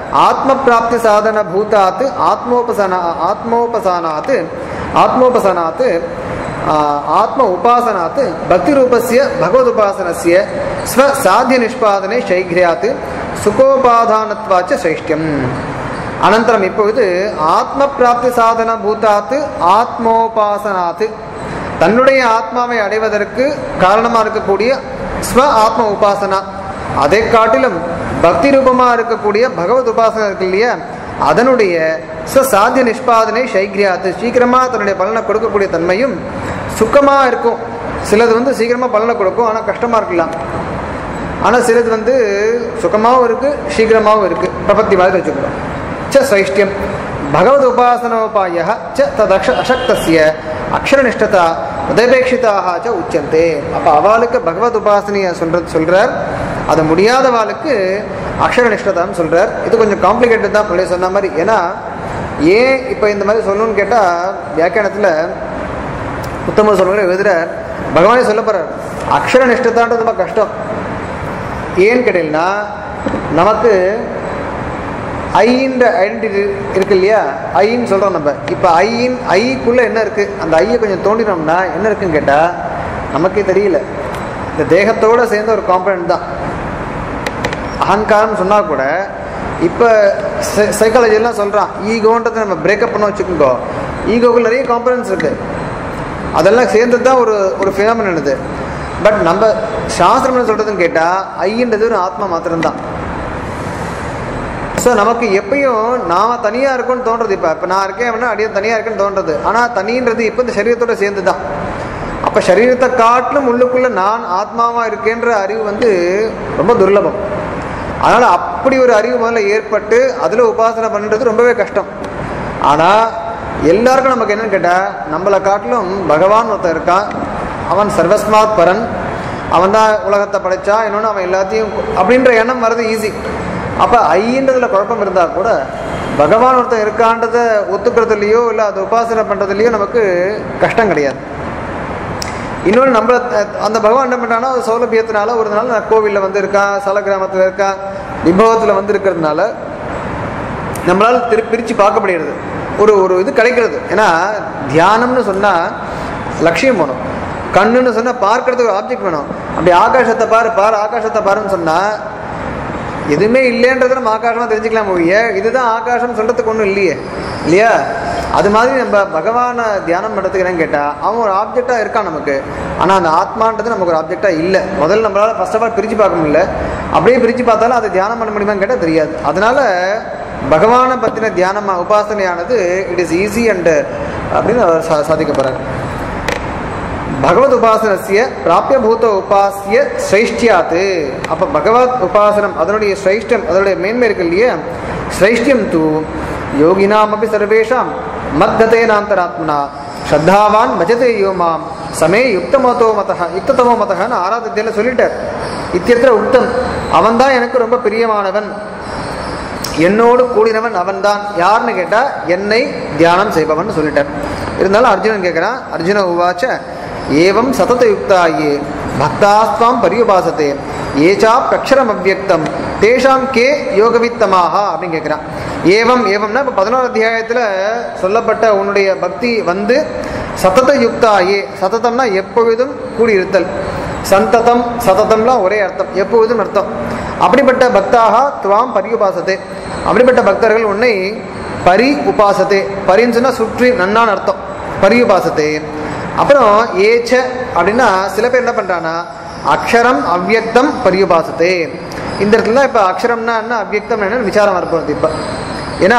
[SPEAKER 1] ஆத்ம பிராப்தி சாதன பூதாத் ஆத்மோபசன ஆத்மோபசானாத் ஆத்மோபசனாத் ஆஹ், ஆத்ம உபாசனாத் பக்தி ரூபஸ்ய பகவத் உபாசனஸ்ய ஸ்வ சாத்திய நிஷ்பாதனை சைக்ரியாத் சுகோபாதானத்வாச்ச சைஷ்டியம் அனந்தரம் இப்பொழுது ஆத்ம பிராப்தி சாதன பூதாத் ஆத்மோபாசனாத் தன்னுடைய ஆத்மாவை அடைவதற்கு காரணமாக இருக்கக்கூடிய ஸ்வ ஆத்ம உபாசனா அதை காட்டிலும் பக்தி ரூபமாக இருக்கக்கூடிய பகவத் உபாசனா இருக்கு இல்லையா அதனுடைய சாத்திய நிஷ்பாதனை சைக்ரியாத்து சீக்கிரமாக தன்னுடைய பலனை கொடுக்கக்கூடிய தன்மையும் சுக்கமாக இருக்கும் சிலது வந்து சீக்கிரமாக பலனை கொடுக்கும் ஆனால் கஷ்டமாக இருக்கலாம் ஆனால் சிலது வந்து சுகமாகவும் இருக்குது சீக்கிரமாகவும் இருக்குது பிரபத்தி மாதிரி வச்சுக்கிறோம் ச சைஷ்டியம் பகவத் உபாசனோபாய ச ததக்ஷ அசக்தஸ்ய அக்ஷரநிஷ்டதா உதபேட்சிதாக ச உச்சந்தே அப்போ அவளுக்கு பகவத் உபாசனையை சொல்றது சொல்கிறார் அது முடியாதவாளுக்கு அக்ஷரநிஷ்டதான்னு சொல்கிறார் இது கொஞ்சம் காம்ப்ளிகேட்டட் தான் முன்னாடி சொன்ன மாதிரி ஏன்னா ஏன் இப்போ இந்த மாதிரி சொல்லணும்னு கேட்டால் வியாக்கியானத்தில் உத்தம சொல்கிற எழுதுறார் பகவானே சொல்ல போகிறார் அக்ஷர நிஷ்டதான்றது ரொம்ப கஷ்டம் ஏன்னு கேட்டீங்கன்னா நமக்கு ஐன்ற ஐடென்டிட்டி இருக்கு இல்லையா ஐன்னு சொல்கிறோம் நம்ம இப்போ ஐயின் ஐக்குள்ளே என்ன இருக்குது அந்த ஐயை கொஞ்சம் தோண்டினோம்னா என்ன இருக்குன்னு கேட்டால் நமக்கே தெரியல இந்த தேகத்தோடு சேர்ந்த ஒரு காம்பனண்ட் தான் அகங்காரம் சொன்னால் கூட இப்போ சைக்காலஜிலாம் சொல்கிறான் ஈகோன்றதை நம்ம பிரேக்கப் பண்ண வச்சுக்கோங்க ஈகோக்குள்ள நிறைய காம்பனன்ஸ் இருக்குது அதெல்லாம் சேர்ந்து தான் ஒரு ஒரு ஃபினாமினன் இது பட் நம்ம சாஸ்திரம் என்ன சொல்கிறதுன்னு கேட்டால் ஐன்றது ஒரு ஆத்மா மாத்திரம்தான் ஸோ நமக்கு எப்பயும் நாம் தனியாக இருக்கோன்னு தோன்றது இப்போ இப்போ நான் இருக்கேன் அப்படின்னா அடியே தனியாக இருக்கேன்னு தோன்றது ஆனால் தனின்றது இப்போ இந்த சரீரத்தோட சேர்ந்து தான் அப்போ சரீரத்தை காட்டிலும் உள்ளுக்குள்ளே நான் ஆத்மாவாக இருக்கேன்ற அறிவு வந்து ரொம்ப துர்லபம் அதனால் அப்படி ஒரு அறிவு முதல்ல ஏற்பட்டு அதில் உபாசனை பண்ணுறது ரொம்பவே கஷ்டம் ஆனால் எல்லாருக்கும் நமக்கு என்னன்னு கேட்டால் நம்மளை காட்டிலும் பகவான் ஒருத்தன் இருக்கான் அவன் சர்வஸ்மாத் பரன் அவன் தான் உலகத்தை படைச்சா இன்னொன்று அவன் எல்லாத்தையும் அப்படின்ற எண்ணம் வர்றது ஈஸி அப்போ ஐன்றதுல குழப்பம் இருந்தால் கூட பகவான் ஒருத்தன் இருக்கான்றதை ஒத்துக்கிறதுலையோ இல்லை அதை உபாசனை பண்ணுறதுலையோ நமக்கு கஷ்டம் கிடையாது இன்னொன்று நம்மள அந்த பகவான் என்ன பண்ணுறான்னா ஒரு சௌலபியத்தினால ஒரு நாள் நான் கோவிலில் வந்து இருக்கான் சல கிராமத்தில் இருக்கான் விபவத்தில் வந்து இருக்கிறதுனால நம்மளால் திரு பிரித்து பார்க்க முடியாது ஒரு ஒரு இது கிடைக்கிறது ஏன்னா தியானம்னு சொன்னால் லட்சியம் வேணும் கண்ணுன்னு சொன்னால் பார்க்கறதுக்கு ஒரு ஆப்ஜெக்ட் வேணும் அப்படி ஆகாசத்தை பாரு பாரு ஆகாசத்தை பாருன்னு சொன்னால் எதுவுமே இல்லைன்றதை நம்ம ஆகாசமாக தெரிஞ்சுக்கலாம் ஒழிய இதுதான் ஆகாசம் சொல்கிறதுக்கு ஒன்றும் இல்லையே இல்லையா அது மாதிரி நம்ம பகவானை தியானம் பண்ணுறதுக்கு என்னன்னு கேட்டால் அவன் ஒரு ஆப்ஜெக்டாக இருக்கான் நமக்கு ஆனால் அந்த ஆத்மான்றது நமக்கு ஒரு ஆப்ஜெக்டாக இல்லை முதல்ல நம்மளால் ஃபர்ஸ்ட் ஆஃப் ஆல் பிரித்து பார்க்க முடியல அப்படியே பிரித்து பார்த்தாலும் அதை தியானம் பண்ண முடியுமான்னு கேட்டால் தெரியாது அதனால பகவானை பற்றின தியானம் உபாசனையானது இட் இஸ் ஈஸி அண்டு அப்படின்னு அவர் சா சாதிக்க போகிறார் பகவத் உபாசனசிய பிராபியபூத உபாசிய ஸ்ரைஷ்டியாத்து அப்போ பகவத் உபாசனம் அதனுடைய ஸ்ரைஷ்டம் அதனுடைய மேன்மை இருக்கு இல்லையா ஸ்ரைஷ்டியம் தூ யோகினாமபி சர்வேஷாம் மத்கதேனாந்தராத்மனா ஸ்ரத்தாவான் பஜதே யோ மாம் சமே யுக்தமதோ மதः யுக்ததமோ மதகன்னு ஆறாவது அத்தியாயில சொல்லிட்டார் இத்தியத்திர உக்தம் அவன்தான் எனக்கு ரொம்ப பிரியமானவன் என்னோடு கூடினவன் அவன்தான் யாருன்னு கேட்டா என்னை தியானம் செய்பவன் சொல்லிட்டார் இருந்தாலும் அர்ஜுனன் கேட்குறான் அர்ஜுன உவாச்ச ஏவம் சதத யுக்தாயே பக்தாஸ்தாம் பரியுபாசத்தே ஏச்சா பிரக்ஷரம் அவ்வியக்தம் தேஷாம் கே யோகவித்தமாக அப்படின்னு கேட்குறான் ஏவம் ஏவம்னா இப்போ பதினோரு அத்தியாயத்தில் சொல்லப்பட்ட உன்னுடைய பக்தி வந்து சதத யுக்தாயே சததம்னா எப்பொழுதும் கூடியிருத்தல் சந்ததம் சததம்லாம் ஒரே அர்த்தம் எப்பொழுதும் அர்த்தம் அப்படிப்பட்ட பக்தாக துவாம் பரியுபாசத்தே அப்படிப்பட்ட பக்தர்கள் உன்னை பரி உபாசத்தே பரின்னு சொன்னா சுற்றி நன்னான்னு அர்த்தம் பரியுபாசத்தே அப்புறம் ஏச்ச அப்படின்னா சில பேர் என்ன பண்றானா அக்ஷரம் அவ்யக்தம் பரியுபாசத்தே இந்த இடத்துல இப்போ அக்ஷரம்னா என்ன அவ்யக்தம் என்னன்னு விசாரம் வரப்போகுது இப்போ ஏன்னா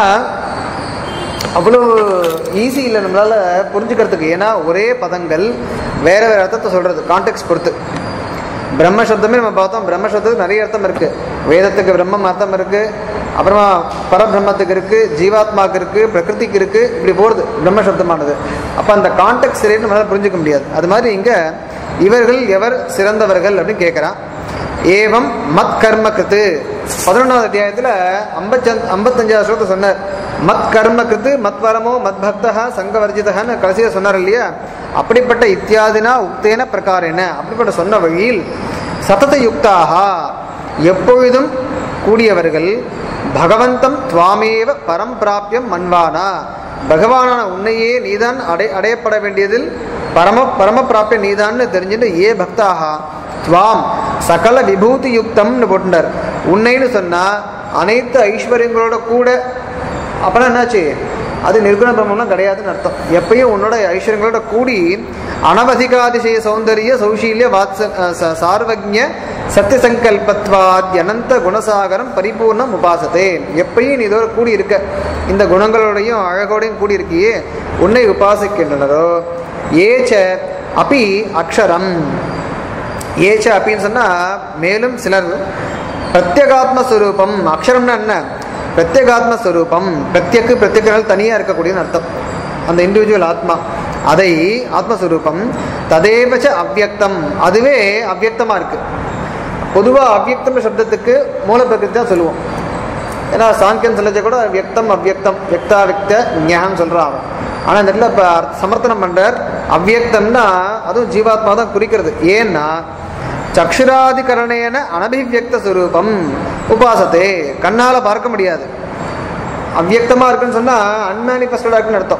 [SPEAKER 1] அவ்வளோ ஈஸி இல்லை நம்மளால் புரிஞ்சுக்கிறதுக்கு ஏன்னா ஒரே பதங்கள் வேற வேற அர்த்தத்தை சொல்கிறது கான்டெக்ட் பொறுத்து பிரம்ம சப்தமே நம்ம பார்த்தோம் பிரம்ம சப்தத்துக்கு நிறைய அர்த்தம் இருக்குது வேதத்துக்கு பிரம்மம் அர்த்தம் இருக்குது அப்புறமா பரபிரம்மத்துக்கு இருக்குது ஜீவாத்மாவுக்கு இருக்குது பிரகிருதிக்கு இருக்குது இப்படி போகிறது பிரம்ம சப்தமானது அப்போ அந்த கான்டெக்ட் சரின்னு நம்மளால் புரிஞ்சுக்க முடியாது அது மாதிரி இங்கே இவர்கள் எவர் சிறந்தவர்கள் அப்படின்னு கேட்குறான் ஏவம் மத் கர்ம கிருத்து பதினொன்றாவது அத்தியாயத்தில் ஐம்பத்தஞ்ச ஐம்பத்தஞ்சாவது ஸ்லோகத்தை சொன்னார் மத் கர்ம கிருத்து மத் வரமோ மத் பக்தா சங்கவர்ஜிதன்னு கடைசியாக சொன்னார் இல்லையா அப்படிப்பட்ட இத்தியாதினா உக்தேன பிரகாரேன அப்படிப்பட்ட சொன்ன வழியில் சதத யுக்தாக எப்பொழுதும் கூடியவர்கள் பகவந்தம் துவாமேவ பரம் பிராப்பியம் மன்வானா பகவானான உன்னையே நீதான் அடை அடையப்பட வேண்டியதில் பரம பரம பிராப்பிய நீதான்னு தெரிஞ்சுட்டு ஏ பக்தாக துவாம் சகல விபூதி யுக்தம்னு போட்டுட்டார் உன்னைன்னு சொன்னா அனைத்து ஐஸ்வர்யங்களோட கூட அப்பனா என்னாச்சு அது நிர்குண பிரம்மம்லாம் கிடையாதுன்னு அர்த்தம் எப்பயும் உன்னோட ஐஸ்வர்யங்களோட கூடி அனவதிகாதிசய சௌந்தரிய சௌஷீல்ய வாத்ச அஹ் ச- சார்வஜ்ய சத்தியசங்கல்பத்வாத் அனந்த குணசாகரம் பரிபூர்ணம் உபாசத்தே எப்பயும் நீ இதோட கூடி இருக்க இந்த குணங்களோடையும் அழகோடையும் கூடி இருக்கியே உன்னை உபாசிக்கின்றனரோ ஏச்ச அபி அக்ஷரம் ஏச்ச அப்படின்னு சொன்னா மேலும் சிலர் பிரத்யகாத்ம ஸ்வரூபம் அக்ஷரம்னா என்ன பிரத்யகாத்ம ஸ்வரூபம் பிரத்யக்கு பிரத்யக்கள் தனியாக இருக்கக்கூடியன்னு அர்த்தம் அந்த இண்டிவிஜுவல் ஆத்மா அதை ஆத்மஸ்வரூபம் ததேவச்ச அவ்யக்தம் அதுவே அவ்யக்தமாக இருக்கு பொதுவாக அவ்யக்தம் சப்தத்துக்கு மூல பிரகிருதி தான் சொல்லுவோம் ஏன்னா சாங்கியம் சொல்லச்ச கூட வியக்தம் அவ்யக்தம் வியக்தா வியக்த ஞானம் சொல்கிறான் அவன் ஆனால் இந்த இடத்துல இப்போ சமர்த்தனம் பண்ணுறார் அவ்யக்தம்னா அதுவும் ஜீவாத்மா தான் குறிக்கிறது ஏன்னா சக்ஷுராதிகரணேன அனபிவியக்த சுரூபம் உபாசத்தே கண்ணால் பார்க்க முடியாது அவ்யக்தமாக இருக்குன்னு சொன்னால் அன்மேனிஃபெஸ்டடாக இருக்குன்னு அர்த்தம்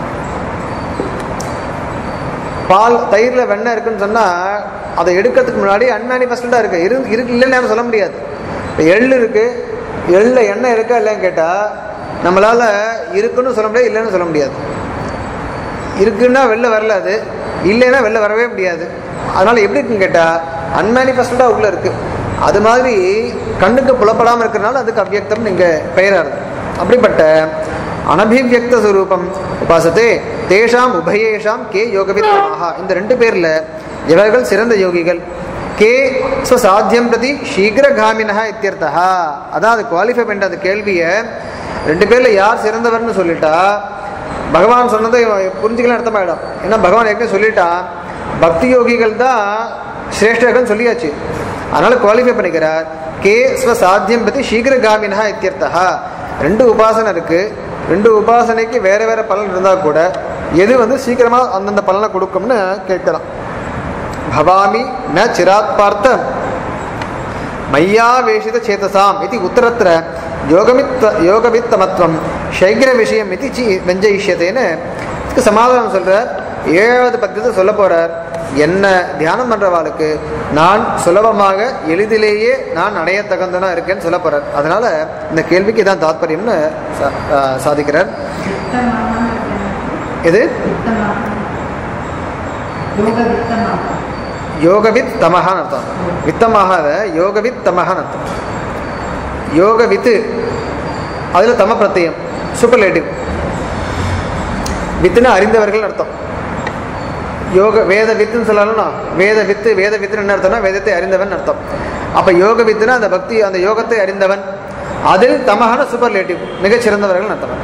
[SPEAKER 1] பால் தயிரில் வெண்ணெய் இருக்குன்னு சொன்னால் அதை எடுக்கிறதுக்கு முன்னாடி அன்மேனிஃபெஸ்டடாக இருக்குது இரு இருக்கு இல்லைன்னு யாரும் சொல்ல முடியாது இப்போ எள் இருக்குது எள்ளில் எண்ணெய் இருக்கா இல்லைன்னு கேட்டால் நம்மளால் இருக்குன்னு சொல்ல முடியாது இல்லைன்னு சொல்ல முடியாது இருக்குன்னா வெளில வரல அது இல்லைன்னா வெளில வரவே முடியாது அதனால் எப்படி இருக்குன்னு கேட்டால் அன்மேனிஃபெஸ்டடாக உள்ளே இருக்குது அது மாதிரி கண்ணுக்கு புலப்படாமல் இருக்கிறனால அதுக்கு அவ்யக்தம் நீங்கள் பெயராது அப்படிப்பட்ட அனபிவியக்த சுரூபம் உபாசத்தே தேஷாம் உபயேஷாம் கே யோகவித்மாகா இந்த ரெண்டு பேரில் இவர்கள் சிறந்த யோகிகள் கே ஸ்வசாத்தியம் பிரதி சீக்கிரகாமினா இத்தியர்த்தா அதான் அது குவாலிஃபை பண்ணுற அந்த கேள்வியை ரெண்டு பேரில் யார் சிறந்தவர்னு சொல்லிட்டா பகவான் சொன்னதை புரிஞ்சுக்கலாம் அர்த்தமாயிடும் ஏன்னா பகவான் ஏற்கனவே சொல்லிட்டான் பக்தி யோகிகள் தான் சிரேஷ்டர்கள் சொல்லியாச்சு அதனால குவாலிஃபை பண்ணிக்கிறார் கே ஸ்வசாத்தியம் பற்றி சீக்கிரகாமினா இத்தியர்த்தா ரெண்டு உபாசனை இருக்கு ரெண்டு உபாசனைக்கு வேற வேற பலன் இருந்தால் கூட எது வந்து சீக்கிரமாக அந்தந்த பலனை கொடுக்கும்னு கேட்கலாம் பவாமி ந சிராத் பார்த்த மய்யாவேஷித சேதசாம் இது உத்தரத்திர யோகமித்த யோகவித்தமத்வம் சைக்கிர விஷயம் இது சி வெஞ்சயிஷ்யத்தேன்னு இதுக்கு சமாதானம் சொல்றார் ஏழாவது பக்கத்தை சொல்ல போறார் என்ன தியானம் பண்றவாளுக்கு நான் சுலபமாக எளிதிலேயே நான் அடைய தகுந்தனா இருக்கேன்னு சொல்ல போறார் அதனால இந்த கேள்விக்கு இதான் தாத்பரியம்னு சா- ஆஹ் சாதிக்கிறார்
[SPEAKER 3] வித்தமாக இருக்கிறது.
[SPEAKER 1] இது
[SPEAKER 3] வித்தமாக. யோக வித்தமாக.
[SPEAKER 1] யோகவித் தமஹான்னு அர்த்தம் வித்தமாக யோகவித் தமஹான்னு அர்த்தம் யோகவித்து அதில் தம பிரत्यயம் சூப்பர்லேட்டிவ் வித்துன்னு அறிந்தவர்கள் அர்த்தம் யோக வேத வித்துன்னு சொல்லலாம்னா வேத வித்து வேத வித்துன்னு என்ன அர்த்தம்னா வேதத்தை அறிந்தவன் அர்த்தம் அப்போ யோக வித்துனா அந்த பக்தி அந்த யோகத்தை அறிந்தவன் அதில் தமஹான சூப்பர்லேட்டிவ் மிகச்சிறந்தவர்கள் அர்த்தம்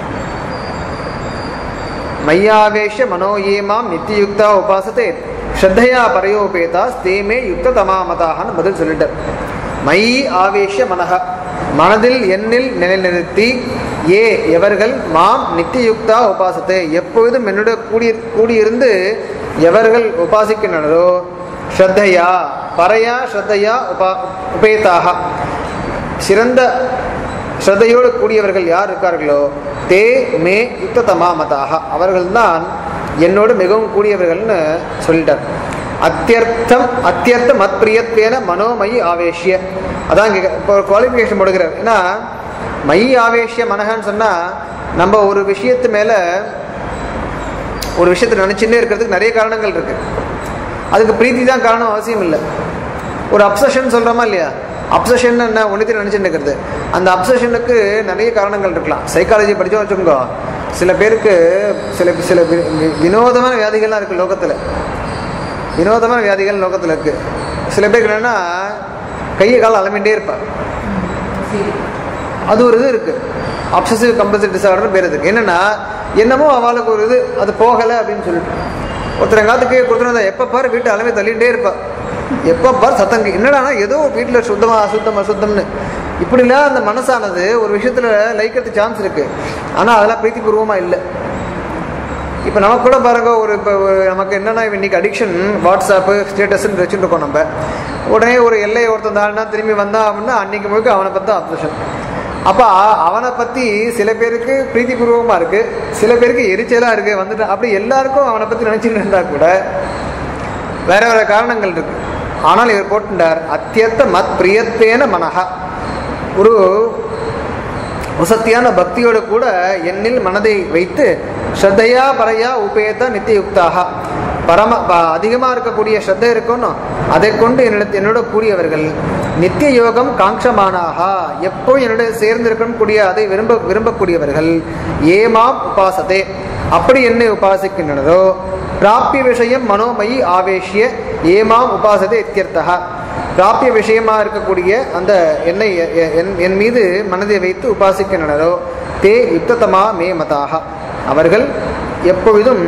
[SPEAKER 1] மய்யாவேஷ மனோயேமாம் நித்தியுக்தா உபாசத்தே ஸ்ரத்தையா பரயோபேதா ஸ்தேமே யுக்த தமாமதாகன்னு பதில் சொல்லிட்டார் மை ஆவேஷ மனஹ மனதில் எண்ணில் நிலைநிறுத்தி ஏ எவர்கள் மாம் நித்தியுக்தா உபாசத்தே எப்பொழுதும் என்னுடைய கூடி கூடியிருந்து எவர்கள் உபாசிக்கின்றனரோ ஸ்ரத்தையா பரையா ஸ்ரத்தையா உபா உபேதாக சிறந்த ஸ்ரத்தையோடு கூடியவர்கள் யார் இருக்கார்களோ தே மே யுக்த தமாமதாக அவர்கள்தான் என்னோடு மிகவும் கூடியவர்கள்னு சொல்லிட்டார் அத்தியர்த்தம் அத்தியர்த்த மத் பிரியத்வேன மனோமயி ஆவேஷ்ய அதான் இங்க இப்போ ஒரு குவாலிஃபிகேஷன் போடுகிறார் ஏன்னா மயி ஆவேஷ்ய மனகன்னு சொன்னால் நம்ம ஒரு விஷயத்து மேலே ஒரு விஷயத்தை நினச்சின்னே இருக்கிறதுக்கு நிறைய காரணங்கள் இருக்குது அதுக்கு பிரீத்தி தான் காரணம் அவசியம் இல்லை ஒரு அப்சஷன் சொல்கிறோமா இல்லையா அப்சஷன் என்ன ஒன்றுத்தையும் நினச்சிட்டு இருக்கிறது அந்த அப்சஷனுக்கு நிறைய காரணங்கள் இருக்கலாம் சைக்காலஜி படித்தோம் வச்சுக்கோங்க சில பேருக்கு சில சில வி- வி- வினோதமான வியாதிகள்லாம் இருக்குது லோகத்தில் வினோதமான வியாதிகள் லோகத்தில் இருக்குது சில பேருக்கு என்னென்னா கையை காலம் அலமிண்டே இருப்பாள்
[SPEAKER 3] சரி.
[SPEAKER 1] அது ஒரு இது இருக்குது அப்சசிவ் கம்பல்சிவ் டிசார்டர் பேர் இதுக்கு என்னென்னா என்னமோ அவளுக்கு ஒரு இது அது போகலை அப்படின்னு சொல்லிட்டு ஒருத்தர் எங்காத்துக்கு கொடுத்துருந்தா எப்போ பாரு வீட்டு அளவே தள்ளிகிட்டே இருப்பா எப்போ பாரு சத்தங்க என்னடானா ஏதோ வீட்டில் சுத்தமாக அசுத்தம் அசுத்தம்னு இப்படிலாம் அந்த மனசானது ஒரு விஷயத்தில் லைக்கிறதுக்கு சான்ஸ் இருக்குது ஆனால் அதெல்லாம் பிரீத்திபூர்வமாக இல்லை இப்போ நமக்கு கூட பாருங்க ஒரு இப்போ ஒரு நமக்கு என்னென்னா இன்னைக்கு அடிக்ஷன் வாட்ஸ்அப்பு ஸ்டேட்டஸ்ன்னு வச்சுட்டு இருக்கோம் நம்ம உடனே ஒரு எல்லையை ஒருத்தன் தாழ்னா திரும்பி வந்தான் அப்படின்னா அன்னைக்கு முழுக்க அவனை பற்றி அப்சஷன் அப்போ அவனை பற்றி சில பேருக்கு பிரீத்திபூர்வமாக இருக்கு சில பேருக்கு எரிச்சலாக இருக்கு வந்துட்டு அப்படி எல்லாருக்கும் அவனை பற்றி நினச்சிட்டு இருந்தா கூட வேற வேற காரணங்கள் இருக்கு ஆனால் இவர் போட்டுட்டார் அத்தியத்த மத் பிரியத்தேன மனஹா ஒரு உசத்தியான பக்தியோடு கூட என்னில் மனதை வைத்து ஸ்ரத்தையா பரையா உபேத நித்தியுக்தாக பரம ப- அதிகமா இருக்கக்கூடிய ஸ்ரத்தை இருக்கணும் அதை கொண்டு என்னிடத்து என்னோட கூடியவர்கள் நித்திய யோகம் காங்ஷமானாகா எப்போ என்னோட சேர்ந்து இருக்கக்கூடிய அதை விரும்ப விரும்பக்கூடியவர்கள் ஏமாம் உபாசதே அப்படி என்னை உபாசிக்கின்றனரோ பிராப்பிய விஷயம் மனோமயி ஆவேஷ்ய ஏமாம் உபாசதே இத்தியர்த்தா பிராப்பிய விஷயமா இருக்கக்கூடிய அந்த என்னை எ- என்- என் மீது மனதை வைத்து உபாசிக்கின்றனரோ தே யுக்ததமா மே மதாக அவர்கள் எப்பொழுதும்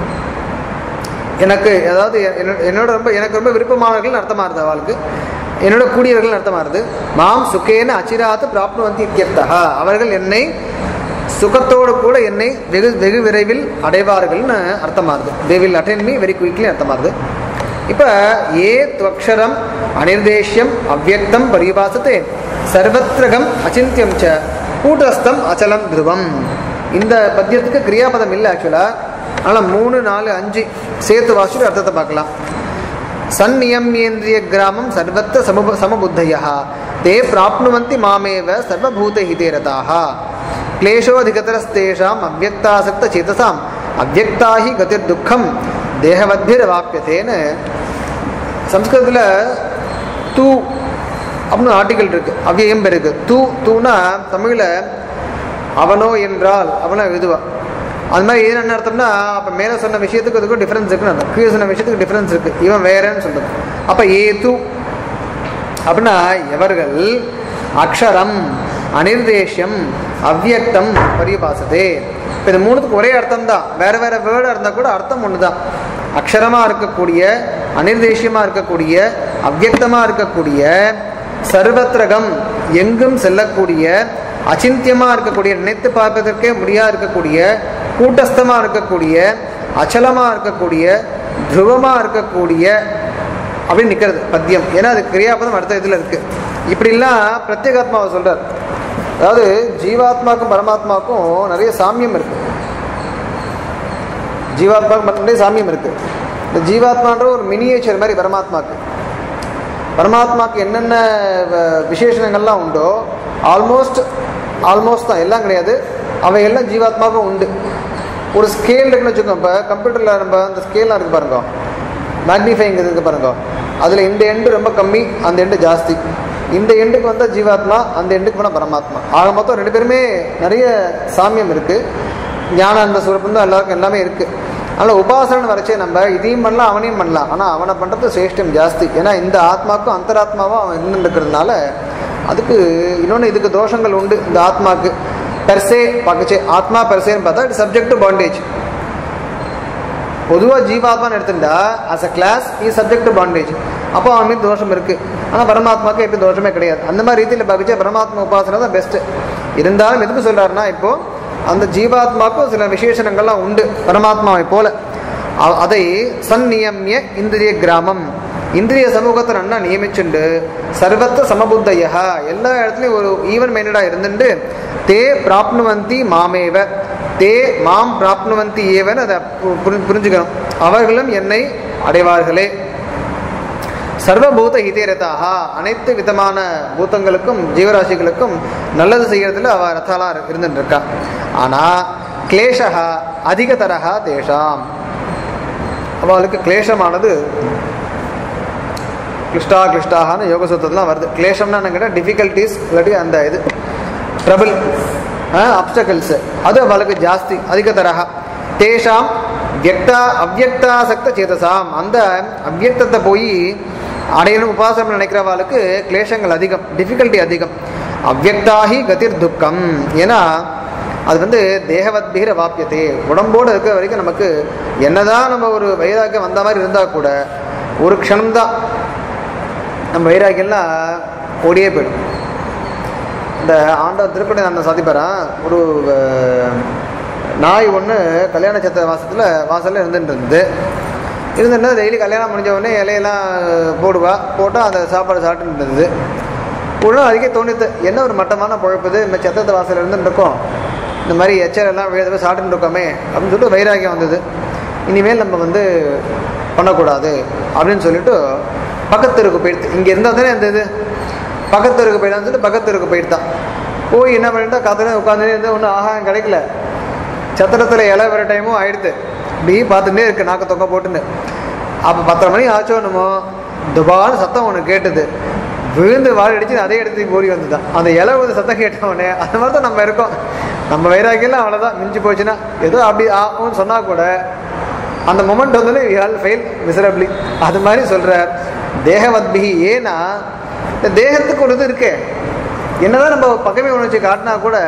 [SPEAKER 1] எனக்கு அதாவது என்ன- என்னோட ரொம்ப எனக்கு ரொம்ப விருப்பமானவர்கள் அர்த்தமாகுது அவளுக்கு என்னோட கூடியவர்கள் அர்த்தமாகுது மாம் சுகேன அச்சிராத்து பிராப்னுவந்தி இத்தியர்த்தா அவர்கள் என்னை சுகத்தோடு கூட என்னை வெகு வெகு விரைவில் அடைவார்கள்னு அர்த்தமாகுது they will attain me very quickly அர்த்தமாகுது இப்போ ஏ துவக்ஷரம் அனிர்தேஷ்யம் அவ்யக்தம் பரிபாசத்தே சர்வத்ரகம் அச்சிந்தியம் ச கூட்டஸ்தம் அச்சலம் துருவம் இந்த பத்தியத்துக்கு கிரியாபதம் இல்லை ஆக்சுவலாக ஆனால் மூணு நாலு அஞ்சு சேர்த்து வாசிட்டு அர்த்தத்தை பார்க்கலாம் சந்நியமியேந்திரிய கிராமம் சர்வத்த சமப சமபுத்தய தே பிராப்னுவந்தி மாமேவ சர்வபூதஹிதே ரதாக கிளேஷோதிகதரஸ்தேஷாம் அவ்வக்தாசக்த சேதசாம் அவ்வக்தா ஹி கதிர் துக்கம் தேகவத்திரவாப்பியதேன்னு சம்ஸ்கிருதத்தில் தூ அப்படின்னு ஆர்டிக்கல் இருக்கு அவ்வியம் இருக்கு தூ தூனா தமிழில் அவனோ என்றால் அவனை எழுதுவா அது மாதிரி இது என்ன அர்த்தம்னா அப்போ மேலே சொன்ன விஷயத்துக்கு அதுக்கும் டிஃப்ரென்ஸ் இருக்குன்னு அர்த்தம் கீழே சொன்ன விஷயத்துக்கு டிஃப்ரென்ஸ் இருக்கு இவன் வேறன்னு சொல்றது அப்போ ஏ தூ அப்படின்னா எவர்கள் அக்ஷரம் அனிர்தேஷ்யம் அவ்வியக்தம் பரிபாசதே இப்போ இது மூணுத்துக்கு ஒரே அர்த்தம் தான் வேற வேற வேர்டாக இருந்தால் கூட அர்த்தம் ஒன்று தான் அக்ஷரமாக இருக்கக்கூடிய அனிர்தேஷ்யமாக இருக்கக்கூடிய அவ்வியக்தமாக இருக்கக்கூடிய சர்வத்ரகம் எங்கும் செல்லக்கூடிய அச்சிந்தியமாக இருக்கக்கூடிய நினைத்து பார்ப்பதற்கே முடியா இருக்கக்கூடிய கூட்டஸ்தமாக இருக்கக்கூடிய அச்சலமாக இருக்கக்கூடிய துருவமாக இருக்கக்கூடிய அப்படின்னு நிற்கிறது பத்தியம் ஏன்னா அது கிரியாபதம் அடுத்த இதில் இருக்கு இப்படிலாம் பிரத்யேகாத்மாவை சொல்றார் அதாவது ஜீவாத்மாக்கும் பரமாத்மாவுக்கும் நிறைய சாமியம் இருக்கு ஜீவாத்மாவுக்கு நிறைய சாமியம் இருக்கு இந்த ஜீவாத்மான்ற ஒரு மினியேச்சர் மாதிரி பரமாத்மாக்கு பரமாத்மாக்கு என்னென்ன வ- விசேஷணங்கள்லாம் உண்டோ ஆல்மோஸ்ட் ஆல்மோஸ்ட் தான் எல்லாம் கிடையாது அவை எல்லாம் ஜீவாத்மாவுக்கும் உண்டு ஒரு ஸ்கேல் இருக்குன்னு வச்சுக்கோங்க இப்போ கம்ப்யூட்டரில் நம்ம அந்த ஸ்கேல்லாம் இருக்கு பாருங்க மேக்னிஃபைங் இருக்கு பாருங்க அதில் இந்த எண்டு ரொம்ப கம்மி அந்த எண்டு ஜாஸ்தி இந்த எண்டுக்கு வந்தால் ஜீவாத்மா அந்த எண்டுக்கு போனால் பரமாத்மா ஆக மொத்தம் ரெண்டு பேருமே நிறைய சாமியம் இருக்குது ஞான அந்த சுரப்பும் தான் எல்லாருக்கும் எல்லாமே இருக்குது அதனால் உபாசனை வரைச்சே நம்ம இதையும் பண்ணலாம் அவனையும் பண்ணலாம் ஆனால் அவனை பண்ணுறது சிரேஷ்டம் ஜாஸ்தி ஏன்னா இந்த ஆத்மாக்கும் அந்தராத்மாவும் அவன் இன்னும் இருக்கிறதுனால அதுக்கு இன்னொன்று இதுக்கு தோஷங்கள் உண்டு இந்த ஆத்மாக்கு பெர்சே பார்க்கச்சே ஆத்மா பெர்சேன்னு பார்த்தா இட் சப்ஜெக்ட் டு பாண்டேஜ் பொதுவாக ஜீவாத்மான்னு எடுத்துட்டா as a class is subject to bondage அப்போ அவன் மீது தோஷம் இருக்கு ஆனால் பரமாத்மாக்கு எப்படி தோஷமே கிடையாது அந்த மாதிரி ரீதியில் பார்க்கச்சே பரமாத்மா உபாசனை தான் பெஸ்ட்டு இருந்தாலும் எதுக்கு சொல்றாருன்னா இப்போ அந்த ஜீவாத்மாக்கும் சில விசேஷணங்கள்லாம் உண்டு பரமாத்மாவை போல அ- அதை சந்நியமிய இந்திரிய கிராமம் இந்திரிய சமூகத்தை நன்னா நியமிச்சுண்டு சர்வத்த சமபுத்தைய எல்லா இடத்துலையும் ஒரு ஈவன் மைண்டடாக இருந்துட்டு தே பிராப்னுவந்தி மாமேவ தே மாம் பிராப்னுவந்தி ஏவன் அதை பு- புரி- புரிஞ்சுக்கணும் அவர்களும் என்னை அடைவார்களே சர்வபூத ஹிதேரதாக அனைத்து விதமான பூத்தங்களுக்கும் ஜீவராசிகளுக்கும் நல்லது செய்யறதுல அவ ரத்தாலா இருந்துட்டு இருக்கா ஆனா கிளேஷா அதிகதரகா தேஷாம் அவளுக்கு கிளேஷமானது கிளிஷ்டா கிளிஷ்டாகான்னு யோக சூத்திரத்துலாம் வருது கிளேஷம்னா என்ன கேட்டால் டிஃபிகல்ட்டிஸ் இல்லாட்டி அந்த இது ட்ரபிள் அப்டக்கல்ஸ் அது அவளுக்கு ஜாஸ்தி அதிக தரகா தேஷாம் வியக்தா அவ்யக்தாசக்த சேதசாம் அந்த அவ்யக்தத்தை போய் அடையணும் உபாசனம் நினைக்கிறவாளுக்கு கிளேஷங்கள் அதிகம் டிஃபிகல்ட்டி அதிகம் அவ்யக்தாகி கதிர் துக்கம் ஏன்னா அது வந்து தேகவத்பீர வாப்பியத்தே உடம்போடு இருக்கிற வரைக்கும் நமக்கு என்னதான் நம்ம ஒரு வைராக்கியம் வந்த மாதிரி இருந்தால் கூட ஒரு க்ஷணம்தான் நம்ம வைராக்கியம்லாம் ஓடியே போயிடும் இந்த ஆண்டவர் திருப்பதி நான் சாதிப்பாரா ஒரு அஹ், நாய் ஒன்று கல்யாண சத்திர வாசத்தில் வாசலில் இருந்துட்டு இருந்தது இருந்துட்டு டெய்லி கல்யாணம் முடிஞ்ச உடனே இலையெல்லாம் போடுவா போட்டால் அந்த சாப்பாடு சாப்பிட்டு இருந்தது ஒரு நாள் அதுக்கே தோணித்து என்ன ஒரு மட்டமான பொழப்புது இந்த சத்தத்தை வாசல் இருந்துட்டு இருக்கோம் இந்த மாதிரி எச்சல் எல்லாம் வேதவை சாப்பிட்டுட்டு இருக்கோமே அப்படின்னு சொல்லிட்டு வைராகியம் வந்தது இனிமேல் நம்ம வந்து பண்ணக்கூடாது அப்படின்னு சொல்லிட்டு பக்கத்து தெருக்கு போயிடுது இங்கே இருந்தால் தானே இந்த இது பக்கத்து தெருக்கு போயிடான்னு சொல்லிட்டு பக்கத்து தெருக்கு போயிட்டான் போய் என்ன பண்ணிட்டா கத்துல உட்காந்துனே இருந்து ஒன்றும் ஆகாரம் கிடைக்கல சத்திரத்தில் இலை வர டைமும் ஆயிடுது இப்படி பார்த்துட்டே இருக்கு நாக்க தொங்க போட்டுன்னு அப்போ பத்தரை மணி ஆச்சோன்னுமோ துபான்னு சத்தம் ஒன்று கேட்டது விழுந்து வாழை அடிச்சு அதே இடத்துக்கு ஓடி வந்துதான் அந்த இலை வந்து சத்தம் கேட்டவொடனே அந்த மாதிரி தான் நம்ம இருக்கோம் நம்ம வைராக்கியெல்லாம் அவ்வளோதான் மிஞ்சி போச்சுன்னா ஏதோ அப்படி ஆகும்னு சொன்னால் கூட அந்த மொமெண்ட் வந்து ஆல் ஃபெயில் மிசரபிளி அது மாதிரி சொல்கிறார் தேகவத்பிகி ஏன்னா இந்த தேகத்துக்கு ஒரு இது இருக்கே என்னதான் நம்ம பகைமை உணர்ச்சி காட்டினா கூட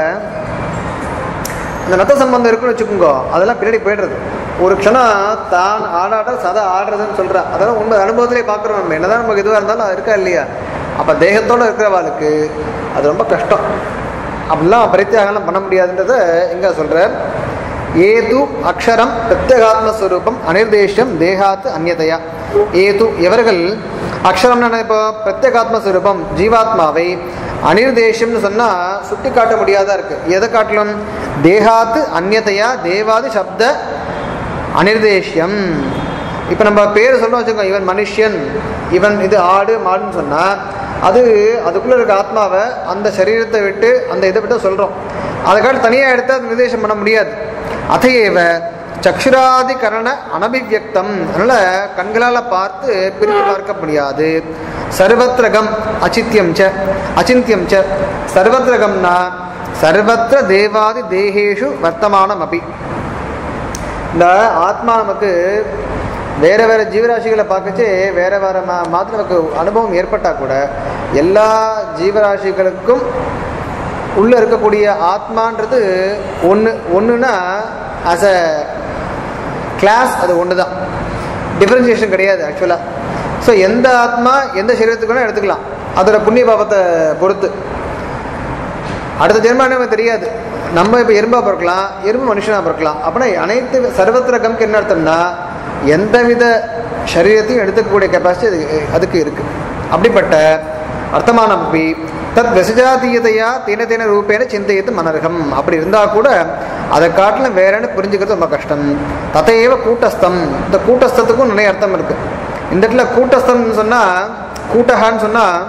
[SPEAKER 1] இந்த நத்த சம்பந்தம் இருக்குன்னு வச்சுக்கோங்க அதெல்லாம் பின்னாடி போயிடுறது ஒரு க்ஷணம் தான் ஆடாட சதா ஆடுறதுன்னு சொல்கிறா அதெல்லாம் உண்மை அனுபவத்திலே பார்க்குறோம் நம்ம என்னதான் நமக்கு இதுவாக இருந்தாலும் அது இருக்கா இல்லையா அப்போ தேகத்தோடு இருக்கிறவாளுக்கு அது ரொம்ப கஷ்டம் அப்படிலாம் பரித்தியாகலாம் பண்ண முடியாதுன்றத எங்க சொல்கிறார் ஏது அக்ஷரம் பிரத்யகாத்மஸ்வரூபம் அனிர்தேஷம் தேகாத்து அந்நதையா ஏது எவர்கள் அக்ஷரம்னு இப்போ பிரத்யகாத்மஸ்வரூபம் ஜீவாத்மாவை அனிர்தேஷம்னு சொன்னால் சுட்டி காட்ட முடியாதா இருக்கு எதை காட்டிலும் தேகாத்து அந்நதையா தேவாதி சப்த அனிர்தேஷ்யம் இப்போ நம்ம பேர் சொல்றோம் வச்சுக்கோங்க இவன் மனுஷன் இவன் இது ஆடு மாடுன்னு சொன்னால் அது அதுக்குள்ளே இருக்க ஆத்மாவை அந்த சரீரத்தை விட்டு அந்த இதை விட்டு சொல்கிறோம் அதை காட்டி தனியாக எடுத்து அது நிர்தேசம் பண்ண முடியாது அதையேவ சக்ஷுராதிகரண அனபிவியக்தம் அதனால கண்களால் பார்த்து பிரித்து பார்க்க முடியாது சர்வத்ரகம் அச்சித்யம் ச அச்சிந்தியம் ச சர்வத்ரகம்னா சர்வத்திர தேவாதி தேகேஷு வர்த்தமானம் அபி இந்த ஆத்மா நமக்கு வேற வேற ஜீவராசிகளை பார்க்கச்சு வேற வேற மா மாதிரி நமக்கு அனுபவம் ஏற்பட்டால் கூட எல்லா ஜீவராசிகளுக்கும் உள்ளே இருக்கக்கூடிய ஆத்மான்றது ஒன்று ஒன்றுனா ஆஸ் அ கிளாஸ் அது ஒன்று தான் டிஃப்ரென்சியேஷன் கிடையாது ஆக்சுவலாக ஸோ எந்த ஆத்மா எந்த சரீரத்துக்கு வேணால் எடுத்துக்கலாம் அதோட புண்ணிய பாவத்தை பொறுத்து அடுத்த ஜென்மம் நமக்கு தெரியாது நம்ம இப்போ எறும்பா பிறக்கலாம் எறும்பு மனுஷனாக பிறக்கலாம் அப்படின்னா அனைத்து சர்வத்திர கம்க்கு என்ன அர்த்தம்னா எந்தவித சரீரத்தையும் எடுத்துக்கக்கூடிய கெப்பாசிட்டி அது அதுக்கு இருக்கு அப்படிப்பட்ட அர்த்தமான அப்படி தத் விசஜாதீயதையா தேன தேன ரூபேன சிந்தையத்து மனர்கம் அப்படி இருந்தால் கூட அதை காட்டிலும் வேறன்னு புரிஞ்சுக்கிறது ரொம்ப கஷ்டம் ததையேவ கூட்டஸ்தம் இந்த கூட்டஸ்தத்துக்கும் நிறைய அர்த்தம் இருக்கு இந்த இடத்துல கூட்டஸ்தம்னு சொன்னால் கூட்டகான்னு சொன்னால்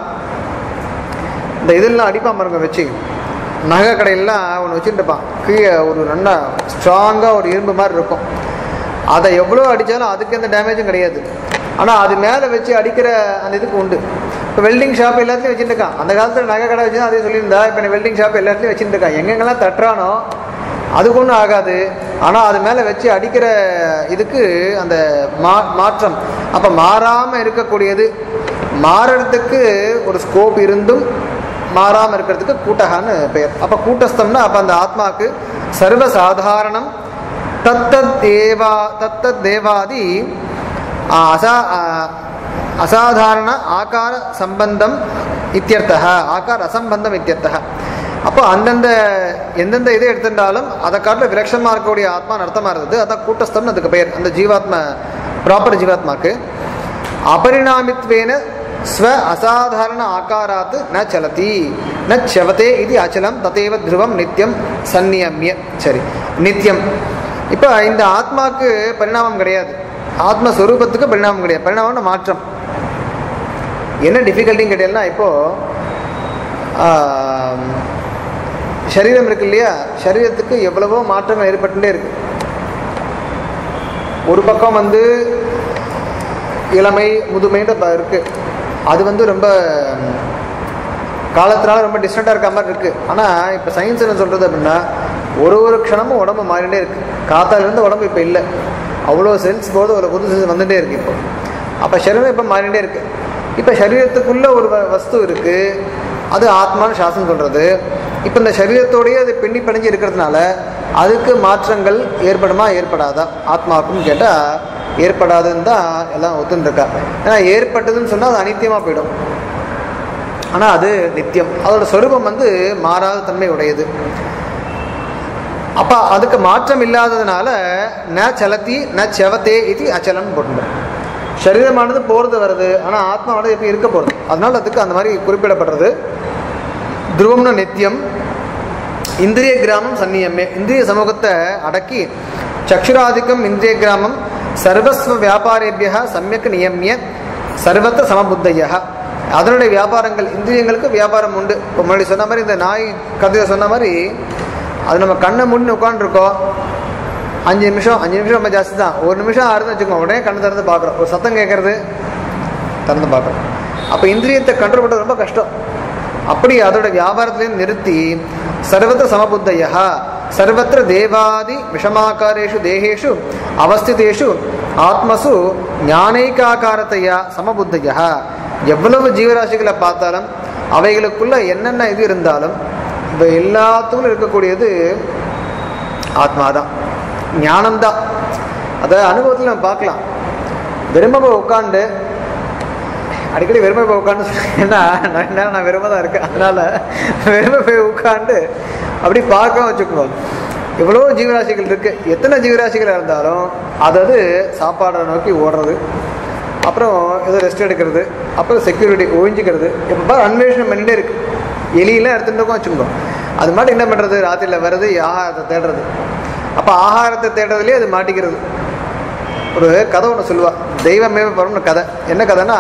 [SPEAKER 1] இந்த இதெல்லாம் அடிப்பான் பாருங்க வச்சு நகை கடையிலலாம் ஒன்று வச்சுட்டு இருப்பான் கீழே ஒரு நல்லா ஸ்ட்ராங்காக ஒரு இரும்பு மாதிரி இருக்கும் அதை எவ்வளோ அடித்தாலும் அதுக்கு எந்த டேமேஜும் கிடையாது ஆனால் அது மேலே வச்சு அடிக்கிற அந்த இதுக்கு உண்டு இப்போ வெல்டிங் ஷாப் எல்லாத்தையும் வச்சுட்டு இருக்கான் அந்த காலத்தில் நகை கடை வச்சு அதே சொல்லியிருந்தா இப்போ வெல்டிங் ஷாப் எல்லாத்தையும் வச்சுட்டு இருக்கான் எங்கெங்கெல்லாம் தட்டுறானோ அதுக்கு ஒன்றும் ஆகாது ஆனால் அது மேலே வச்சு அடிக்கிற இதுக்கு அந்த மா மாற்றம் அப்போ மாறாமல் இருக்கக்கூடியது மாறுறதுக்கு ஒரு ஸ்கோப் இருந்தும் மாறாமல் இருக்கிறதுக்கு கூட்டகான்னு பெயர் அப்போ கூட்டஸ்தம்னா அப்போ அந்த ஆத்மாவுக்கு சர்வசாதாரணம் தத்தத் தேவா தத்தத் தேவாதி ஆ, அசா ஆ, அசாதாரண ஆகார சம்பந்தம் இத்தியர்த்தக ஆகார அசம்பந்தம் இத்தியர்த்தக அப்போ அந்தந்த எந்தெந்த இதை எடுத்திருந்தாலும் அதை காட்டில் விலட்சணமாக இருக்கக்கூடிய ஆத்மான்னு அர்த்தமாக இருந்தது அதான் கூட்டஸ்தம்னு அதுக்கு பெயர் அந்த ஜீவாத்மா ப்ராப்பர் ஜீவாத்மாக்கு அபரிணாமித்வேன ஸ்வ அசாதாரண ஆகாராத் ந சலதி ந செவதே இது அச்சலம் ததேவ துருவம் நித்தியம் சந்நியமிய சரி நித்தியம் இப்போ இந்த ஆத்மாக்கு பரிணாமம் கிடையாது ஆத்மஸ்வரூபத்துக்கு பரிணாமம் கிடையாது பரிணாமம்னு மாற்றம் என்ன டிஃபிகல்ட்டின்னு கேட்டீங்கன்னா இப்போது சரீரம் இருக்கு இல்லையா சரீரத்துக்கு எவ்வளவோ மாற்றங்கள் ஏற்பட்டுட்டே இருக்கு ஒரு பக்கம் வந்து இளமை முதுமைன்ற ப- இருக்கு அது வந்து ரொம்ப ம், காலத்தினால ரொம்ப டிஸ்டண்ட்டாக இருக்க மாதிரி இருக்கு ஆனால் இப்போ சயின்ஸ் என்ன சொல்றது அப்படின்னா ஒரு ஒரு க்ஷணமும் உடம்பு மாறிட்டே இருக்கு காத்தாலேருந்து உடம்பு இப்போ இல்லை அவ்வளோ செல்ஸ் போது ஒரு புது செல்ஸ் வந்துட்டே இருக்கு இப்போ அப்போ சரீரம் இப்போ மாறிட்டே இருக்கு இப்போ சரீரத்துக்குள்ள ஒரு வ- வஸ்து இருக்கு அது ஆத்மான்னு சாசனம் சொல்றது இப்போ இந்த சரீரத்தோடயே அது பின்னி பிணைஞ்சு இருக்கிறதுனால அதுக்கு மாற்றங்கள் ஏற்படுமா ஏற்படாதா ஆத்மாவுக்கும் கேட்டால் ஏற்படாதுன்னு தான் எல்லாம் ஒத்துருக்கா ஏன்னா ஏற்பட்டதுன்னு சொன்னால் அது அனித்தியமாக போயிடும் ஆனால் அது நித்தியம் அதோட சொரூபம் வந்து மாறாத தன்மை உடையது அப்போ அதுக்கு மாற்றம் இல்லாததுனால ந சலத்தி ந செவத்தே இது அச்சலன் போட்டுடும் சரீரமானது போகிறது வருது ஆனால் ஆத்மாவானது எப்படி இருக்க போகிறது அதனால அதுக்கு அந்த மாதிரி குறிப்பிடப்படுறது துருவம்னு நித்தியம் இந்திரிய கிராமம் சன்னியமே இந்திரிய சமூகத்தை அடக்கி சக்ஷுராதிக்கம் இந்திரிய கிராமம் சர்வஸ்வ வியாபாரேபிய சமயக் நியமிய சர்வத்த சமபுத்தைய அதனுடைய வியாபாரங்கள் இந்திரியங்களுக்கு வியாபாரம் உண்டு இப்போ முன்னாடி சொன்ன மாதிரி இந்த நாய் கதையில் சொன்ன மாதிரி அது நம்ம கண்ணை மூடின்னு உட்காந்துருக்கோம் அஞ்சு நிமிஷம் அஞ்சு நிமிஷம் ரொம்ப ஜாஸ்தி தான் ஒரு நிமிஷம் ஆறுன்னு வச்சுக்கோங்க உடனே கண்ணை திறந்து பார்க்குறோம் ஒரு சத்தம் கேட்கறது திறந்து பார்க்குறோம் அப்போ இந்திரியத்தை கண்ட்ரோல் பண்ணுறது ரொம்ப கஷ்டம் அப்படி அதோட வியாபாரத்திலையும் நிறுத்தி சர்வத்திர சமபுத்தையா சர்வத்திர தேவாதி விஷமாக்காரேஷு தேகேஷு அவஸ்திதேஷு ஆத்மசு ஞானைக்காக்காரத்தையா சமபுத்தையா எவ்வளவு ஜீவராசிகளை பார்த்தாலும் அவைகளுக்குள்ள என்னென்ன இது இருந்தாலும் இப்போ எல்லாத்துக்கும் இருக்கக்கூடியது ஆத்மாதான் ஞானம்தான் அதை அனுபவத்தில் நம்ம பார்க்கலாம் விரும்ப உட்காந்து அடிக்கடி வெறுமை போய் உட்காந்து ஏன்னா நான் நேரம் நான் வெறுமை தான் இருக்கேன் அதனால வெறுமை போய் உட்காந்து அப்படி பார்க்க வச்சுக்கோ எவ்வளோ ஜீவராசிகள் இருக்கு எத்தனை ஜீவராசிகள் இருந்தாலும் அதாவது சாப்பாடை நோக்கி ஓடுறது அப்புறம் ஏதோ ரெஸ்ட் எடுக்கிறது அப்புறம் செக்யூரிட்டி ஒழிஞ்சிக்கிறது எப்போ அன்வேஷணம் பண்ணிட்டே இருக்கு எலியெல்லாம் எடுத்துட்டு இருக்கோம் வச்சுக்கோ அது மாதிரி என்ன பண்ணுறது ராத்திரியில் வருது ஆகாரத்தை தேடுறது அப்போ ஆகாரத்தை தேடுறதுலேயே அது மாட்டிக்கிறது ஒரு கதை ஒன்று சொல்லுவா தெய்வமே வரும்னு கதை என்ன கதைன்னா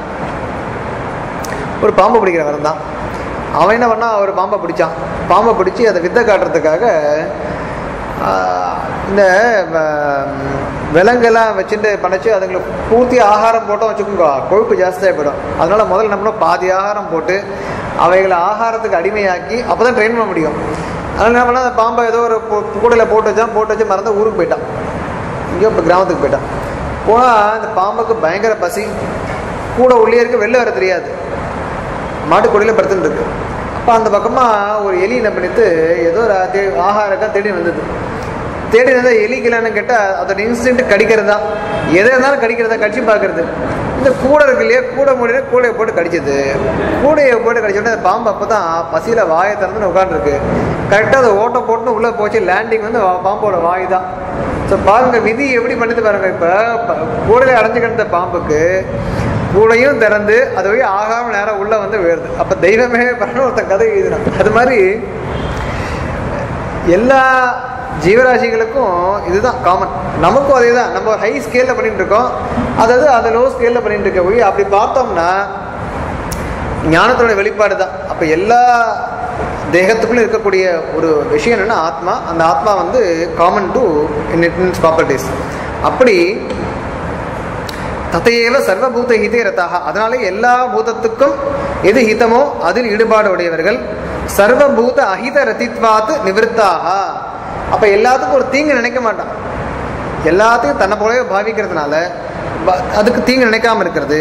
[SPEAKER 1] ஒரு பாம்பை பிடிக்கிறவன் தான் அவன் என்ன பண்ணா ஒரு பாம்பை பிடிச்சான் பாம்பை பிடிச்சி அதை வித்தை காட்டுறதுக்காக ஆஹ், இந்த ஆஹ், விலங்கெல்லாம் வச்சுட்டு படைச்சு அதுங்களுக்கு பூர்த்தி ஆகாரம் போட்டோம் வச்சுக்கோங்க கொழுப்பு ஜாஸ்தியாக போயிடும் அதனால முதல்ல என்ன பண்ணோம் பாதி ஆகாரம் போட்டு அவைகளை ஆகாரத்துக்கு அடிமையாக்கி அப்போ தான் ட்ரெயின் பண்ண முடியும் அதனால என்ன பண்ணா அந்த பாம்பை ஏதோ ஒரு கூ- கூடையில போட்டு வச்சான் போட்டு வச்சு மறந்து ஊருக்கு போயிட்டான் இங்கேயோ இப்போ கிராமத்துக்கு போயிட்டான் போனால் இந்த பாம்புக்கு பயங்கர பசி கூட உள்ளே இருக்க வெளில வர தெரியாது மாட்டுக்கொடியில் படுத்துட்டு இருக்கு அப்போ அந்த பக்கமாக ஒரு எலி என்ன பண்ணிட்டு ஏதோ ஒரு தே ஆகாரக்கா தேடி வந்தது தேடி வந்தால் எலிக்கலான்னு கேட்டால் அதோட இன்ஸ்டன்ட் கடிக்கிறது தான் எதை இருந்தாலும் கடிக்கிறதா கடிச்சு பார்க்கறது இந்த கூடை இருக்கு இல்லையா கூடை மூடினா கூடையை போட்டு கடிச்சது கூடையை போட்டு கடிச்ச உடனே அந்த பாம்பு அப்போ தான் பசியில் வாயை திறந்து உட்காந்துருக்கு கரெக்டாக அதை ஓட்ட போட்டுன்னு உள்ளே போச்சு லேண்டிங் வந்து வா- பாம்போட வாய் தான் ஸோ பாருங்க விதி எப்படி பண்ணுது பாருங்க இப்போ கூடையில் அடைஞ்சு கிடந்த பாம்புக்கு கூடையும் திறந்து அது போய் ஆகாம நேரம் உள்ள வந்து விழுது அப்ப தெய்வமே பண்ண ஒருத்தன் கதை எழுதினான் அது மாதிரி எல்லா ஜீவராசிகளுக்கும் இதுதான் காமன் நமக்கும் அதே தான் நம்ம ஹை ஸ்கேலில் பண்ணிட்டு இருக்கோம் அதாவது அதை லோ ஸ்கேலில் பண்ணிட்டு இருக்க போய் அப்படி பார்த்தோம்னா ஞானத்தோட வெளிப்பாடு தான் அப்போ எல்லா தேகத்துக்குள்ள இருக்கக்கூடிய ஒரு விஷயம் என்னன்னா ஆத்மா அந்த ஆத்மா வந்து common to in its properties அப்படி தத்தையேவ சர்வபூத ஹிதே ரதாக அதனாலே எல்லா பூதத்துக்கும் எது ஹிதமோ அதில் ஈடுபாடு உடையவர்கள் சர்வபூத அஹித ரதித்வாத்து நிவிருத்தாக அப்ப எல்லாத்துக்கும் ஒரு தீங்கு நினைக்க மாட்டான் எல்லாத்தையும் தன்னை போலவே பாவிக்கிறதுனால ப- அதுக்கு தீங்கு நினைக்காம இருக்கிறது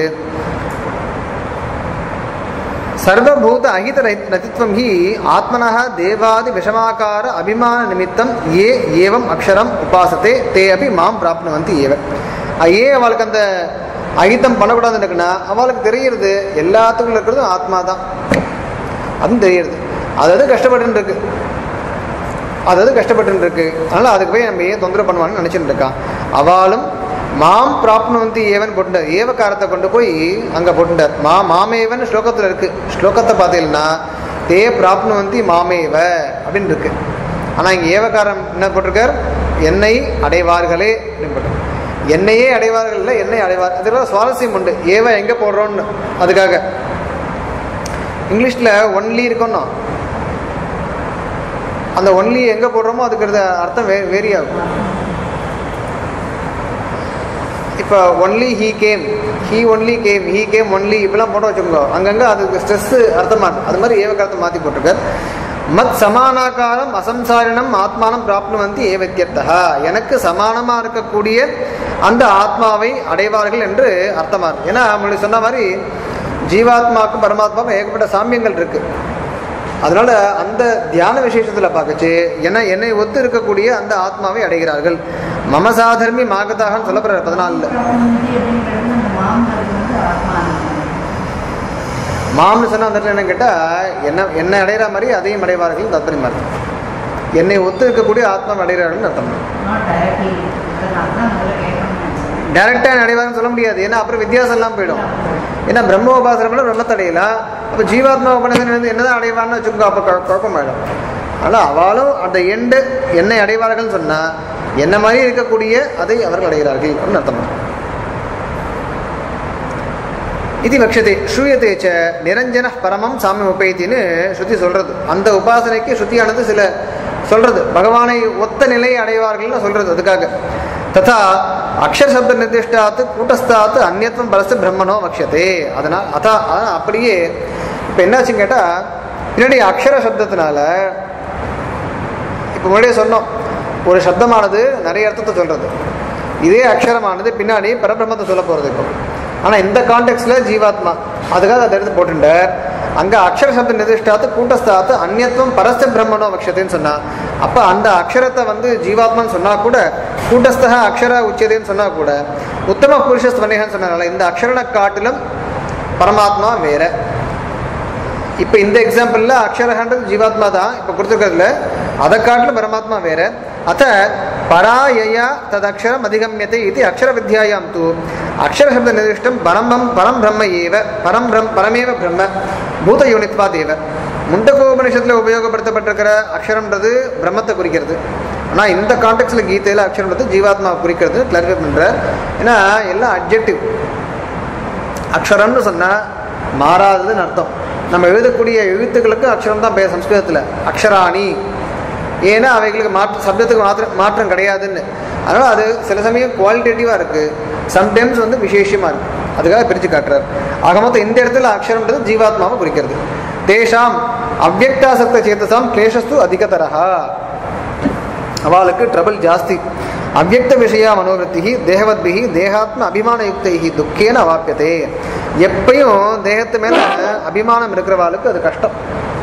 [SPEAKER 1] சர்வபூத அஹித ரஹி- ரதித்வம் ஹி ஆத்மனः தேவாதி விஷமாக்கார அபிமான நிமித்தம் ஏ ஏவம் அக்ஷரம் உபாசத்தே தே அபி மாம் பிராப்னுவந்தி ஏவ அஹ் ஏன் அவளுக்கு அந்த அகிதம் பண்ணக்கூடாதுன்னு இருக்குன்னா அவளுக்கு தெரியுறது எல்லாத்துக்குள்ள இருக்கிறதும் ஆத்மா தான் அதுவும் தெரியுது அதாவது கஷ்டப்பட்டு இருக்கு அதாவது கஷ்டப்பட்டு இருக்கு அதனால அதுக்கு போய் நம்ம ஏன் தொந்தரவு பண்ணுவான்னு நினைச்சிட்டு இருக்கான் அவளும் மாம் பிராப்னுவந்தி ஏவன் போட்டுட்டார் ஏவகாரத்தை கொண்டு போய் அங்க போட்டுட்டார் மா மாமேவன் ஸ்லோகத்துல இருக்கு ஸ்லோகத்தை பார்த்தீங்கன்னா தே பிராப்னுவந்தி மாமேவ அப்படின்னு இருக்கு ஆனா இங்க ஏவகாரம் என்ன போட்டிருக்கார் என்னை அடைவார்களே அப்படின்னு போட்டு என்னையே அடைவார்கள் இல்லை என்னை அடைவார் இதெல்லாம் சுவாரஸ்யம் உண்டு ஏவ எங்க போடுறோம்னு அதுக்காக இங்கிலீஷ்ல ஒன்லி இருக்கணும் அந்த ஒன்லி எங்க போடுறோமோ அதுக்கு இருந்த அர்த்தம் வே வேரி ஆகும் இப்போ only he came he only came he came only இப்படிலாம் போட்டு வச்சுக்கோங்க அங்கங்கே அதுக்கு ஸ்ட்ரெஸ் அர்த்தமா இருக்கு அது மாதிரி ஏவகாரத்தை மாற்றி போட்டிருக்கார் மத் சமானாகாரம் அசம்சாரினம் ஆத்மானம் பிராப்னுவந்தி ஏவத்தியர்த்தா எனக்கு சமானமா இருக்கக்கூடிய அந்த ஆத்மாவை அடைவார்கள் என்று அர்த்தமா இருக்கு ஏன்னா முன்னாடி சொன்ன மாதிரி ஜீவாத்மாவுக்கும் பரமாத்மாவுக்கும் ஏகப்பட்ட சாமியங்கள் இருக்கு அதனால அந்த தியான விசேஷத்துல பார்க்கச்சு என்ன என்னை ஒத்து இருக்கக்கூடிய அந்த ஆத்மாவை அடைகிறார்கள் மமசாதர்மி மாகதாகன்னு சொல்லப்படுற பதினாலுல
[SPEAKER 3] பிரபஞ்சம் அப்படிங்கிறது அந்த மாங்கிறது வந்து ஆத்மானந்தம்
[SPEAKER 1] மாம்னு சொன்ன அந்த இடத்துல என்ன கேட்டா என்ன என்னை அடையிற மாதிரி அதையும் அடைவார்கள் தத்பரிமா இருக்கு என்னை ஒத்து இருக்கக்கூடிய ஆத்மா அடைகிறார்கள் அர்த்தம்
[SPEAKER 3] நாட் டைரக்ட்லி நான் தான் முதல்ல கேட்கணும்னு நினைச்சேன்
[SPEAKER 1] டைரக்டா அடைவாங்கன்னு சொல்ல முடியாது ஏன்னா அப்புறம் வித்தியாசம் எல்லாம் போயிடும் ஏன்னா பிரம்மோபாசனம் பிரம்மத்தை அடையலாம் அப்போ ஜீவாத்மா உபநிஷன் வந்து என்னதான் அடைவான்னு வச்சுக்கோ அப்போ குழ- குழப்பமாயிடும் ஆனால் அவளும் அந்த எண்டு என்னை அடைவார்கள் சொன்னால் என்ன மாதிரி இருக்கக்கூடிய அதை அவர்கள் அடைகிறார்கள் அப்படின்னு அர்த்தம் இது வக்ஷதே ஸ்ரூயத்தே ச நிரஞ்சன பரமம் சாமி உபயத்தின்னு ஸ்ருதி சொல்றது அந்த உபாசனைக்கு ஸ்ருதியானது சில சொல்றது பகவானை ஒத்த நிலையை அடைவார்கள்னு சொல்றது அதுக்காக ததா அக்ஷர சப்த நிர்திஷ்டாத்து கூட்டஸ்தாத்து அந்நியத்துவம் பலஸ்து பிரம்மனோ வக்ஷதே அதனால் அதான் அதான் அப்படியே இப்போ என்னாச்சுன்னு கேட்டால் பின்னாடி அக்ஷர சப்தத்தினால இப்போ முன்னாடியே சொன்னோம் ஒரு சப்தமானது நிறைய அர்த்தத்தை சொல்றது இதே அக்ஷரமானது பின்னாடி பரபிரம்மத்தை சொல்ல போகிறது இப்போ ஆனால் இந்த கான்டெக்ட்ல ஜீவாத்மா அதுக்காக அதை எடுத்து போட்டுட்டார் அங்கே அக்ஷர சப்த நிதிஷ்டாத்து கூட்டஸ்தாத்து அந்நியத்துவம் பரஸ்த பிரம்மனோ வக்ஷத்தைன்னு சொன்னா அப்போ அந்த அக்ஷரத்தை வந்து ஜீவாத்மான்னு சொன்னா கூட கூட்டஸ்தக அக்ஷர உச்சதேன்னு சொன்னா கூட உத்தம புருஷ ஸ்வனேகன்னு சொன்னதுனால இந்த அக்ஷரனை காட்டிலும் பரமாத்மா வேற இப்போ இந்த எக்ஸாம்பிளில் அக்ஷரஹன்றது ஜீவாத்மா தான் இப்போ கொடுத்துருக்கிறதுல அதை காட்டிலும் பரமாத்மா வேற அத்த பராயயா ததக்ஷரம் அதிகமியத்தை இது அக்ஷர வித்யாயாம் தூ அக்ஷரசப்த நிர்திஷ்டம் பரம்பம் பரம் பிரம்ம ஏவ பரம் பிரம் பரமேவ பிரம்ம பூத யூனித்வா தேவ முண்டகோபனிஷத்தில் உபயோகப்படுத்தப்பட்டிருக்கிற அக்ஷரம்ன்றது பிரம்மத்தை குறிக்கிறது ஆனால் இந்த கான்டெக்ட்ல கீதையில் அக்ஷரம்ன்றது ஜீவாத்மா குறிக்கிறது கிளாரிஃபை பண்ணுற ஏன்னா எல்லாம் அப்ஜெக்டிவ் அக்ஷரம்னு சொன்னால் மாறாததுன்னு அர்த்தம் நம்ம எழுதக்கூடிய எழுத்துக்களுக்கு அக்ஷரம் தான் பேர் சம்ஸ்கிருதத்தில் அக்ஷராணி ஏன்னா அவைகளுக்கு மாற்று சப்தத்துக்கு மாற்றம் மாற்றம் கிடையாதுன்னு அதனால் அது சில சமயம் குவாலிட்டேட்டிவாக இருக்குது சம்டைம்ஸ் வந்து விசேஷமாக இருக்குது அதுக்காக பிரித்து காட்டுறார் ஆக மொத்தம் இந்த இடத்துல அக்ஷரம்ன்றது ஜீவாத்மாவை குறிக்கிறது தேஷாம் அவ்வக்தாசக்த சேத்தசாம் கிளேஷஸ்து அதிகதரஹா அவளுக்கு ட்ரபிள் ஜாஸ்தி அவ்வக்த விஷயா மனோவிருத்தி தேகவத்பிகி தேகாத்ம அபிமானயுக்தை துக்கேன அவாப்பியதே எப்பயும் தேகத்து மேல அபிமானம் இருக்கிறவாளுக்கு அது கஷ்டம்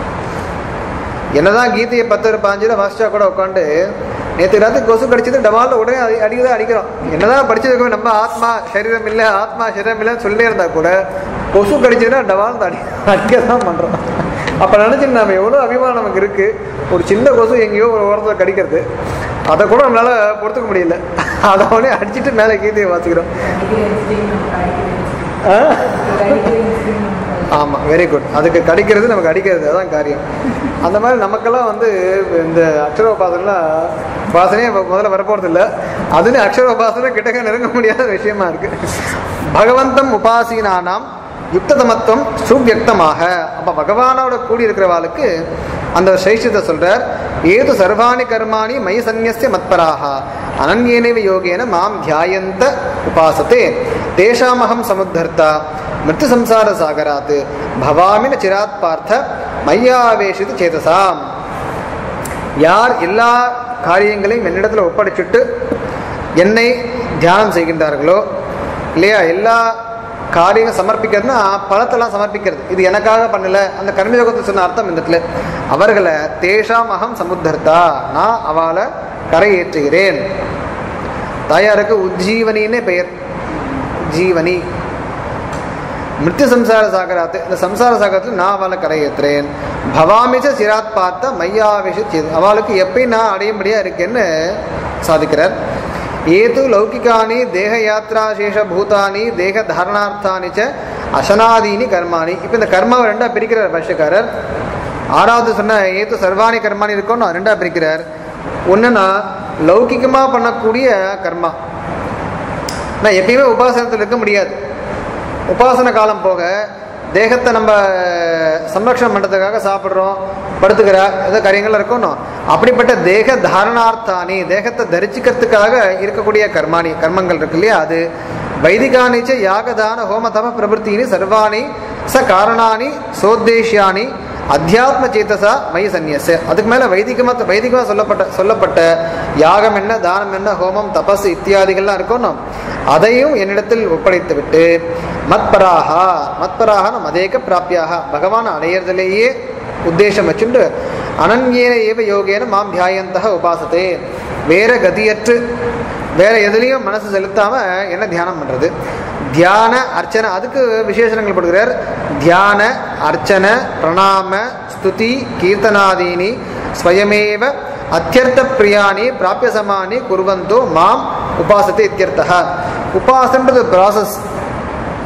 [SPEAKER 1] என்னதான் கீதையை பத்து பாஞ்சுல வாசிச்சா கூட உட்காந்து நேற்று ராத்திரி கொசு கடிச்சது டபால உடனே அடி அடிக்கதான் அடிக்கிறோம் என்னதான் படிச்சதுக்கு நம்ம ஆத்மா சரீரம் இல்லை ஆத்மா சரீரம் இல்லைன்னு சொல்லிட்டே இருந்தா கூட கொசு கடிச்சதுன்னா டபால் அடி அடிக்க தான் பண்றோம் அப்ப நினைச்சு நம்ம எவ்வளவு அபிமானம் நமக்கு இருக்கு ஒரு சின்ன கொசு எங்கேயோ ஒரு ஓரத்துல கடிக்கிறது அதை கூட நம்மளால பொறுத்துக்க முடியல அதை உடனே அடிச்சிட்டு மேலே கீதையை வாசிக்கிறோம் ஆ? ஆமாம் வெரி குட் அதுக்கு கடிக்கிறது நமக்கு அடிக்கிறது அதான் காரியம் அந்த மாதிரி நமக்கெல்லாம் வந்து இந்த அக்ஷர உபாசனைலாம் உபாசனையே முதல்ல வரப்போகிறது இல்லை அதுலேயும் அக்ஷர உபாசனை கிட்டக்க நெருங்க முடியாத விஷயமா இருக்கு பகவந்தம் உபாசீனானாம் யுக்ததமத்துவம் சுவியக்தமாக அப்போ பகவானோட கூடி இருக்கிறவாளுக்கு அந்த சைஷ்யத்தை சொல்றார் ஏது சர்வாணி கர்மாணி மயி சந்நியஸ்ய மத்பராக அனன்யேனேவ யோகேன மாம் தியாயந்த உபாசத்தே தேஷாமகம் சமுத்தர்த்தா மிருத்து சம்சார சாகராத் பவாமின சிராத் பார்த்த மையாவேஷித்து சேதசாம் யார் எல்லா காரியங்களையும் என்னிடத்துல ஒப்படைச்சிட்டு என்னை தியானம் செய்கின்றார்களோ இல்லையா எல்லா காரியம் சமர்ப்பிக்கிறதுனா பழத்தெல்லாம் சமர்ப்பிக்கிறது இது எனக்காக பண்ணல அந்த கர்மயோகத்தை சொன்ன அர்த்தம் இந்த இடத்துல அவர்களை தேஷாம் அகம் சமுத்தர்த்தா நான் அவளை கரையேற்றுகிறேன் தாயாருக்கு உஜ்ஜீவனின்னு பெயர் ஜீவனி மிருத்யு சம்சார சாகராத்து இந்த சம்சார சாகரத்தில் நான் அவளை கரையேற்றுறேன் பவாமிச்ச சிராத் பார்த்த மையாவிஷ சேது அவளுக்கு எப்பயும் நான் அடையும்படியா இருக்கேன்னு சாதிக்கிறார் ஏது லௌகிகானி தேக யாத்ரா சேஷ பூதானி தேக தாரணார்த்தானி ச அசனாதீனி கர்மாணி இப்போ இந்த கர்மாவை ரெண்டா பிரிக்கிறார் பாஷ்யக்காரர் ஆறாவது சொன்ன ஏது சர்வாணி கர்மாணி இருக்கோன்னு ரெண்டா பிரிக்கிறார் ஒன்றுனா லௌகிகமாக பண்ணக்கூடிய கர்மா நான் எப்பயுமே உபாசனத்தில் இருக்க முடியாது உபாசன காலம் போக தேகத்தை நம்ம சம்ரக்ஷணம் பண்ணுறதுக்காக சாப்பிட்றோம் படுத்துக்கிற ஏதோ காரியங்கள் இருக்கணும் அப்படிப்பட்ட தேக தாரணார்த்தானி தேகத்தை தரிசிக்கிறதுக்காக இருக்கக்கூடிய கர்மாணி கர்மங்கள் இருக்கு இல்லையா அது வைதிகானிச்ச யாகதான ஹோம தம பிரபுத்தினி சர்வாணி ச காரணானி சோத்தேஷ்யானி அத்தியாத்ம சேத்தசா மை சந்நியச அதுக்கு மேல வைதிகமா வைதிகமா சொல்லப்பட்ட சொல்லப்பட்ட யாகம் என்ன தானம் என்ன ஹோமம் தபஸ் இத்தியாதிகள்லாம் இருக்கணும் அதையும் என்னிடத்தில் ஒப்படைத்து விட்டு மத்பராகா மத்பராக மதேக பிராப்பியாக பகவான் அடையிறதுலேயே உத்தேசம் வச்சுண்டு அனன்யேன ஏவ யோகேன மாம் தியாயந்தக உபாசத்தே வேற கதியற்று வேற எதுலேயும் மனசு செலுத்தாம என்ன தியானம் பண்றது தியான அர்ச்சனை அதுக்கு விசேஷணங்கள் கொடுக்குறார் தியான அர்ச்சனை பிரணாம ஸ்துதி கீர்த்தனாதீனி ஸ்வயமேவ அத்தியர்த்த பிரியாணி பிராபிய சமானி குருவந்தோ மாம் உபாசத்தை இத்தியர்த்தா உபாசன்றது ப்ராசஸ்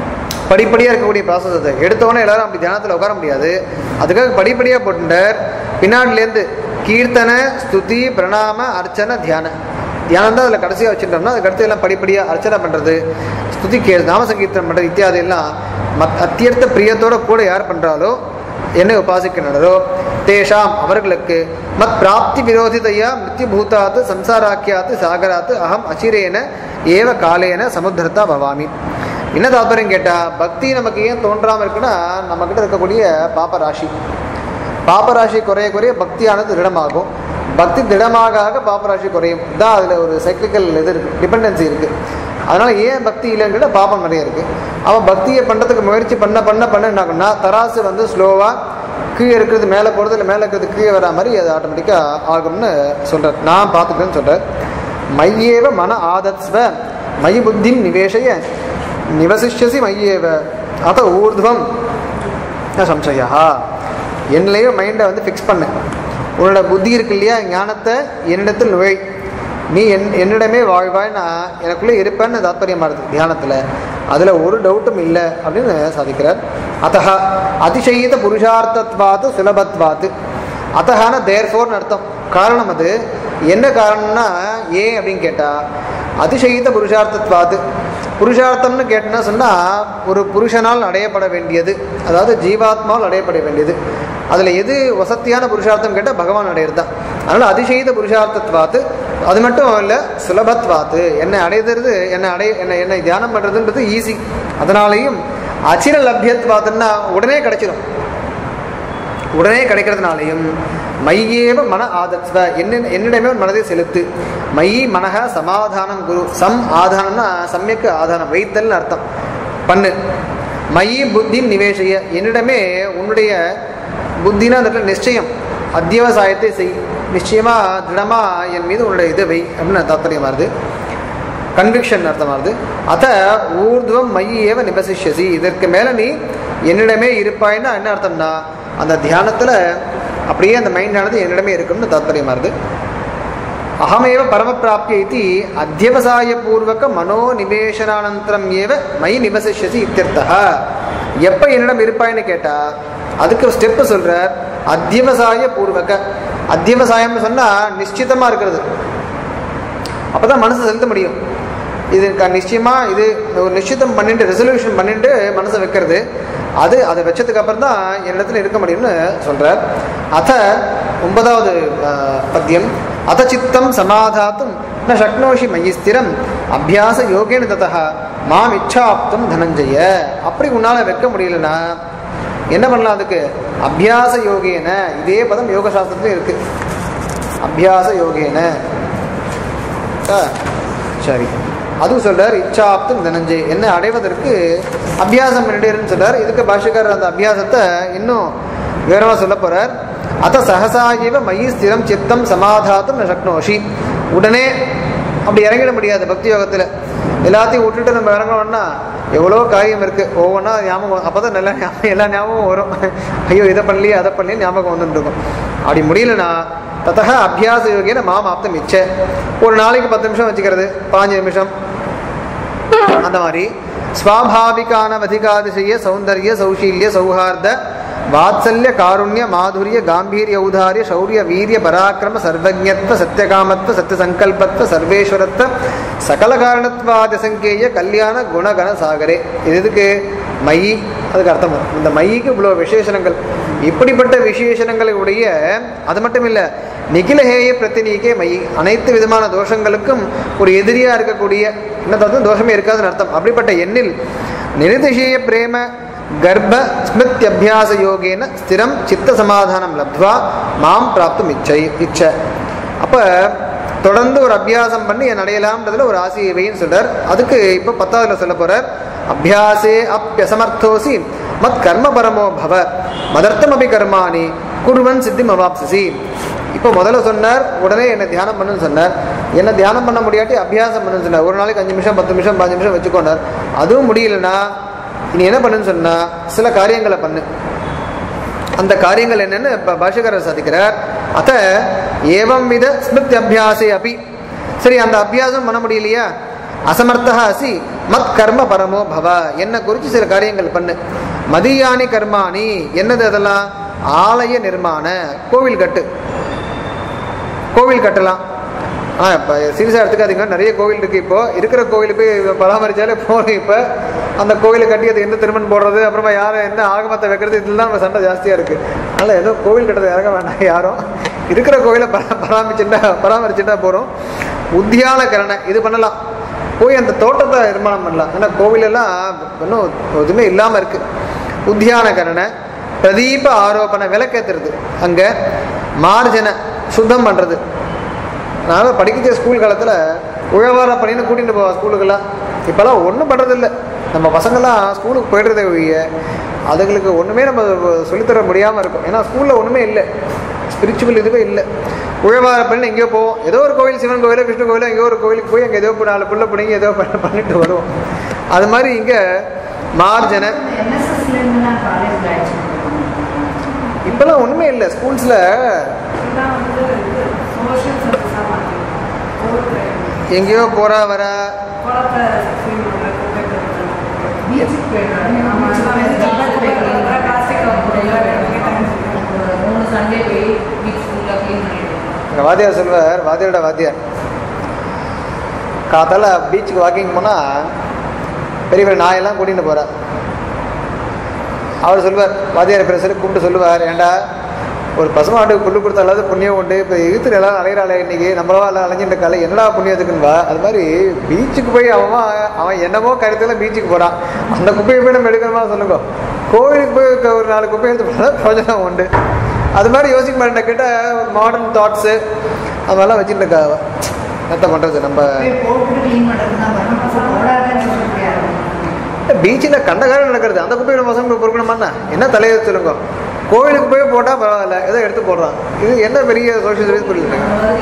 [SPEAKER 1] படிப்படியாக இருக்கக்கூடிய ப்ராசஸ் அது எடுத்தோடனே எல்லாரும் அப்படி தியானத்தில் உட்கார முடியாது அதுக்காக படிப்படியாக போட்டுட்டார் பின்னாடிலேருந்து கீர்த்தன ஸ்துதி பிரணாம அர்ச்சனை தியான தியானம் தான் அதில் கடைசியாக வச்சுட்டோம்னா அதுக்கு அடுத்து எல்லாம் படிப்படியாக அர்ச்சனை பண்ணுறது ஸ்துதி கே நாம சங்கீர்த்தனம் பண்ணுறது இத்தியாதி எல்லாம் மத் அத்தியர்த்த பிரியத்தோட கூட யார் பண்ணுறாலோ என்னை உபாசிக்கின்றனரோ தேஷாம் அவர்களுக்கு மத் பிராப்தி விரோதிதையா மிருத்யு பூதாத்து சம்சாராக்கியாத்து சாகராத்து அகம் அச்சிரேன ஏவ காலேன சமுத்திரத்தா பவாமி என்ன தாத்பரியம் கேட்டா பக்தி நமக்கு ஏன் தோன்றாம இருக்குன்னா நம்ம கிட்ட இருக்கக்கூடிய பாப்பராசி பாப்பராசி குறைய குறைய பக்தியானது திடமாகும் பக்தி திடமாக ஆக பாப்பராசி குறையும் தான் அதில் ஒரு சைக்கிளிக்கல் இது இருக்குது டிபெண்டன்சி இருக்குது அதனால ஏன் பக்தி இல்லைன்னு கேட்டால் பாப்பம் நிறைய இருக்குது அவன் பக்தியை பண்ணுறதுக்கு முயற்சி பண்ண பண்ண பண்ண என்ன ஆகும்னா தராசு வந்து ஸ்லோவாக கீழே இருக்கிறது மேலே போகிறது இல்லை மேலே இருக்கிறது கீழே வரா மாதிரி அது ஆட்டோமேட்டிக்காக ஆகும்னு சொல்கிறார் நான் பார்த்துக்கிறேன்னு சொல்கிறார் மையேவ மன ஆதத்ஸ்வ மயி புத்திம் நிவேஷய நிவசிஷ்யசி மையேவ அத ஊர்துவம் ந சம்சயா என்னையே மைண்டை வந்து ஃபிக்ஸ் பண்ணு உன்னோட புத்தி இருக்கு இல்லையா ஞானத்தை என்னிடத்தில் நுழை நீ என் என்னிடமே வாழ்வாய் நான் எனக்குள்ளே இருப்பேன்னு தாத்பரியமாக இருக்குது தியானத்தில் அதில் ஒரு டவுட்டும் இல்லை அப்படின்னு சாதிக்கிறார் அத்தக அதிசயித புருஷார்த்தத்வாத்து சுலபத்வாத்து அத்தகான தேர்ஃபோர்னு அர்த்தம் காரணம் அது என்ன காரணம்னா ஏன் அப்படின்னு கேட்டால் அதிசயித்த புருஷார்த்தத்வாத்து புருஷார்த்தம்னு கேட்டனா சொன்னால் ஒரு புருஷனால் அடையப்பட வேண்டியது அதாவது ஜீவாத்மாவால் அடையப்பட வேண்டியது அதில் எது வசத்தியான புருஷார்த்தம் கேட்டால் பகவான் அடையிறது தான் அதனால் அதிசயித புருஷார்த்தத்வாத்து அது மட்டும் இல்லை சுலபத்வாத்து என்னை அடையிறது என்னை அடைய என்னை என்னை தியானம் பண்ணுறதுன்றது ஈஸி அதனாலேயும் அச்சிர லப்யத்வாத்துன்னா உடனே கிடைச்சிடும் உடனே கிடைக்கிறதுனாலையும் மையேவ மன ஆதத்வ என்ன என்னிடமே உன் மனதை செலுத்து மையி மனக சமாதானம் குரு சம் ஆதானம்னா சமயக்கு ஆதானம் வைத்தல்னு அர்த்தம் பண்ணு மையி புத்தி நிவேஷய என்னிடமே உன்னுடைய புத்தினா அந்த இடத்துல நிச்சயம் அத்தியவசாயத்தை செய் நிச்சயமா திடமா என் மீது உன்னுடைய இது வை அப்படின்னு தாத்பரியமா வருது கன்விக்ஷன் அர்த்தமாகுது அத ஊர்துவம் மையி ஏவ நிபசிஷ்யசி இதற்கு மேலே நீ என்னிடமே இருப்பாய்னா என்ன அர்த்தம்னா அந்த தியானத்தில் அப்படியே அந்த மைண்டானது என்னிடமே இருக்கும்னு தாத்பரியமா வருது அகமேவ பரமப்பிராப்திய இது அத்தியவசாயபூர்வக மனோநிவேசனானந்தரம் ஏவ மை நிவசிஷ்யசி இத்தியர்த்தா எப்போ என்னிடம் இருப்பாய்னு கேட்டால் அதுக்கு ஒரு ஸ்டெப்பு சொல்கிறார் அத்தியவசாய பூர்வக அத்தியவசாயம்னு சொன்னால் நிశ్చిதமாக இருக்கிறது அப்போ தான் மனசை செலுத்த முடியும் இது க நிச்சயமாக இது ஒரு நிச்சயம் பண்ணிட்டு ரெசல்யூஷன் பண்ணிட்டு மனசை வைக்கிறது அது அதை வச்சதுக்கு அப்புறம் தான் என்னிடத்துல இருக்க முடியும்னு சொல்கிறார் அத ஒன்பதாவது அஹ், பத்தியம் அத சித்தம் சமாதாத்தும் ந சக்னோஷி மயி ஸ்திரம் அபியாச யோகேன ததா மாம் இச்சாப்தும் தனஞ்சய அப்படி உன்னால் வைக்க முடியலன்னா என்ன பண்ணலாம் அதுக்கு அபியாச யோகேன இதே பதம் யோக சாஸ்திரத்துலையும் இருக்கு அபியாச யோகேன ஆ, சரி அதுவும் சொல்றார் இச்சாப்தும் தனஞ்சய் என்ன அடைவதற்கு அபியாசம் பண்ணிட்டேன்னு சொல்றார் இதுக்கு பாஷக்காரர் அந்த அபியாசத்தை இன்னும் விவரமாக சொல்ல போறார் அத சகசாயிவ மயி ஸ்திரம் சித்தம் சமாதாத்தும் ந சக்னோஷி உடனே அப்படி இறங்கிட முடியாது பக்தி யோகத்தில் எல்லாத்தையும் விட்டுட்டு நம்ம இறங்கணும்னா எவ்வளோ காரியம் இருக்கு ஒவ்வொன்றா ஞாபகம் அப்போ தான் நல்லா ஞாபகம் எல்லா ஞாபகம் வரும் ஐயோ இதை பண்ணலையே அதை பண்ணலையே ஞாபகம் வந்துட்டு இருக்கும் அப்படி முடியலனா தத்தக அபியாச யோகியன மாம் ஆப்தம் இச்சை ஒரு நாளைக்கு பத்து நிமிஷம் வச்சுக்கிறது பாஞ்சு நிமிஷம் அந்த மாதிரி ஸ்வாபாவிகானவதிகாதிசய சௌந்தர்ய சௌஷீல்ய சௌஹார்த வாத்சல்ய காருண்ய மாதுரிய காம்பீரிய ஔதாரிய சௌரிய வீரிய பராக்கிரம சர்வஜத்வ சத்தியகாமத்வ சத்தியசங்கல்பத்வ சர்வேஸ்வரத்வ சகல காரணத்வாதி சங்கேய கல்யாண குணகண சாகரே இது எதுக்கு மையி அதுக்கு அர்த்தம் வரும். இந்த மையிக்கு இவ்வளோ விசேஷணங்கள் இப்படிப்பட்ட விசேஷணங்களை உடைய அது மட்டும் இல்லை நிகிலஹேய பிரத்தினீகே மையி அனைத்து விதமான தோஷங்களுக்கும் ஒரு எதிரியாக இருக்கக்கூடிய என்ன தோஷம் தோஷமே இருக்காதுன்னு அர்த்தம் அப்படிப்பட்ட எண்ணில் நிருதிஷேய பிரேம கர்ப்ப ஸ்மிருத்யபியாச யோகேன ஸ்திரம் சித்த சமாதானம் லப்த்வா மாம் பிராப்தும் இச்சை இச்சை அப்போ தொடர்ந்து ஒரு அபியாசம் பண்ணி என் அடையலாம்ன்றதுல ஒரு ஆசையை வைன்னு சொல்றார் அதுக்கு இப்போ பத்தாவதுல சொல்ல போறார் அபியாசே அப்பியசமர்த்தோசி மத் கர்ம பரமோ பவ மதர்த்தம் அபி கர்மாணி குருவன் சித்தி மவாப்சசி இப்போ முதல்ல சொன்னார் உடனே என்னை தியானம் பண்ணுன்னு சொன்னார் என்ன தியானம் பண்ண முடியாட்டி அபியாசம் பண்ணுன்னு சொன்னார் ஒரு நாளைக்கு அஞ்சு நிமிஷம் பத்து நிமிஷம் பாஞ்சு நிமிஷம் வச்சுக்கோனார் அதுவும் முடியலன்னா இனி என்ன பண்ணுன்னு சொன்னா சில காரியங்களை பண்ணு அந்த காரியங்கள் என்னன்னு இப்போ பாஷகரர் சாதிக்கிறார் அத ஏவம் வித ஸ்மிருத் அபியாசே அபி சரி அந்த அபியாசம் பண்ண முடியலையா அசமர்த்தா அசி மத் கர்ம பரமோ பவ என்ன குறித்து சில காரியங்கள் பண்ணு மதியானி கர்மாணி என்னது அதெல்லாம் ஆலய நிர்மாண கோவில் கட்டு கோவில் கட்டலாம் ஆ இப்போ சீரியஸாக எடுத்துக்காதீங்க நிறைய கோவில் இருக்குது இப்போ இருக்கிற கோவில் போய் பராமரிச்சாலே போதும் இப்போ அந்த கோவிலை கட்டி அது எந்த திருமணம் போடுறது அப்புறமா யாரை என்ன ஆகமத்தை வைக்கிறது இதெல்லாம் நம்ம சண்டை ஜாஸ்தியாக இருக்குது அதனால் ஏதோ கோவில் கட்டுறது இறங்க வேண்டாம் யாரும் இருக்கிற கோவிலை பரா பராமரிச்சுட்டா பராமரிச்சுட்டா போகிறோம் உத்தியான கரணை இது பண்ணலாம் போய் அந்த தோட்டத்தை நிர்மாணம் பண்ணலாம் ஏன்னா கோவிலெல்லாம் இன்னும் எதுவுமே இல்லாமல் இருக்குது உத்தியான கரணை பிரதீப ஆரோபண விளக்கேற்றுறது அங்கே மார்ஜனை சுத்தம் பண்ணுறது நான் படிக்கிற ஸ்கூல் காலத்தில் உழவார பணின்னு கூட்டிகிட்டு போவோம் ஸ்கூலுக்கெல்லாம் இப்போல்லாம் ஒன்றும் பண்ணுறதில்ல நம்ம பசங்கள்லாம் ஸ்கூலுக்கு போயிடுறதே ஒழிய அதுங்களுக்கு ஒன்றுமே நம்ம சொல்லித்தர முடியாமல் இருக்கும் ஏன்னா ஸ்கூலில் ஒன்றுமே இல்லை ஸ்பிரிச்சுவல் இதுவே இல்லை உழவார பணின்னு எங்கேயோ போவோம் ஏதோ ஒரு கோவில் சிவன் கோவிலோ விஷ்ணு கோவிலோ எங்கேயோ ஒரு கோவிலுக்கு போய் அங்கே ஏதோ ஒரு நாலு புள்ள பிடிங்கி ஏதோ பண்ண பண்ணிட்டு வருவோம் அது மாதிரி இங்கே மார்ஜனை
[SPEAKER 3] என்எஸ்எஸ்ல இருந்துலாம் காலேஜ்ல ஆயிடுச்சு
[SPEAKER 1] இப்போல்லாம் ஒன்றுமே இல்லை ஸ்கூல்ஸில்
[SPEAKER 3] இதெல்லாம் வந்து சோஷியல் சர்வீஸாக மாற்றிருக்கோம்
[SPEAKER 1] எங்கேயோ போகிறா வர
[SPEAKER 3] குளத்தை சுற்றி பீச்சுக்கு போயிட்டு மூணு சண்டே போய் பீச் ஃபுல்லாக க்ளீன் பண்ணிட்டு
[SPEAKER 1] எங்கள் வாத்தியார் சொல்வார் வாத்தியாரோட வாத்தியார் காத்தால பீச்சுக்கு வாக்கிங் போனால் பெரிய பெரிய நாயெல்லாம் கூட்டிகிட்டு போகிறார் அவர் சொல்வார் வாத்தியார் பேர் சொல்லி கூப்பிட்டு சொல்லுவார் ஏண்டா ஒரு பசுமாட்டுக்கு புல்லு கொடுத்தாலாவது புண்ணியம் உண்டு இப்போ இழுத்துல எல்லாம் அலைகிறாளே இன்னைக்கு நம்மளவா எல்லாம் அலைஞ்சிட்டு இருக்காளே என்னடா புண்ணியத்துக்குன்பா அது மாதிரி பீச்சுக்கு போய் அவன் அவன் என்னமோ கருத்துல பீச்சுக்கு போகிறான் அந்த குப்பையை போய் நம்ம எடுக்கணுமா சொல்லுங்க கோவிலுக்கு போய் க- ஒரு நாலு குப்பை எடுத்து போனால் பிரயோஜனம் உண்டு அது மாதிரி யோசிக்க மாட்டேன் கிட்ட மாடர்ன் தாட்ஸு அதெல்லாம் வச்சுட்டு இருக்கா அவ. என்னத்த பண்ணுறது நம்ம
[SPEAKER 3] போய் போட்டு க்ளீன் பண்ணுறது தான் வரணும் போடாதுன்னு சொல்ல முடியாது
[SPEAKER 1] பீச்சில் கண்டகாரம் நடக்கிறது அந்த குப்பையில் பசங்க பொறுக்கணுமாண்ணா என்ன தலையை சொல்லுங்க கோவிலுக்கு போய் போட்டால் பரவாயில்ல ஏதோ எடுத்து போடுறான் இது என்ன பெரிய சோஷியல் சர்வீஸ் புரியல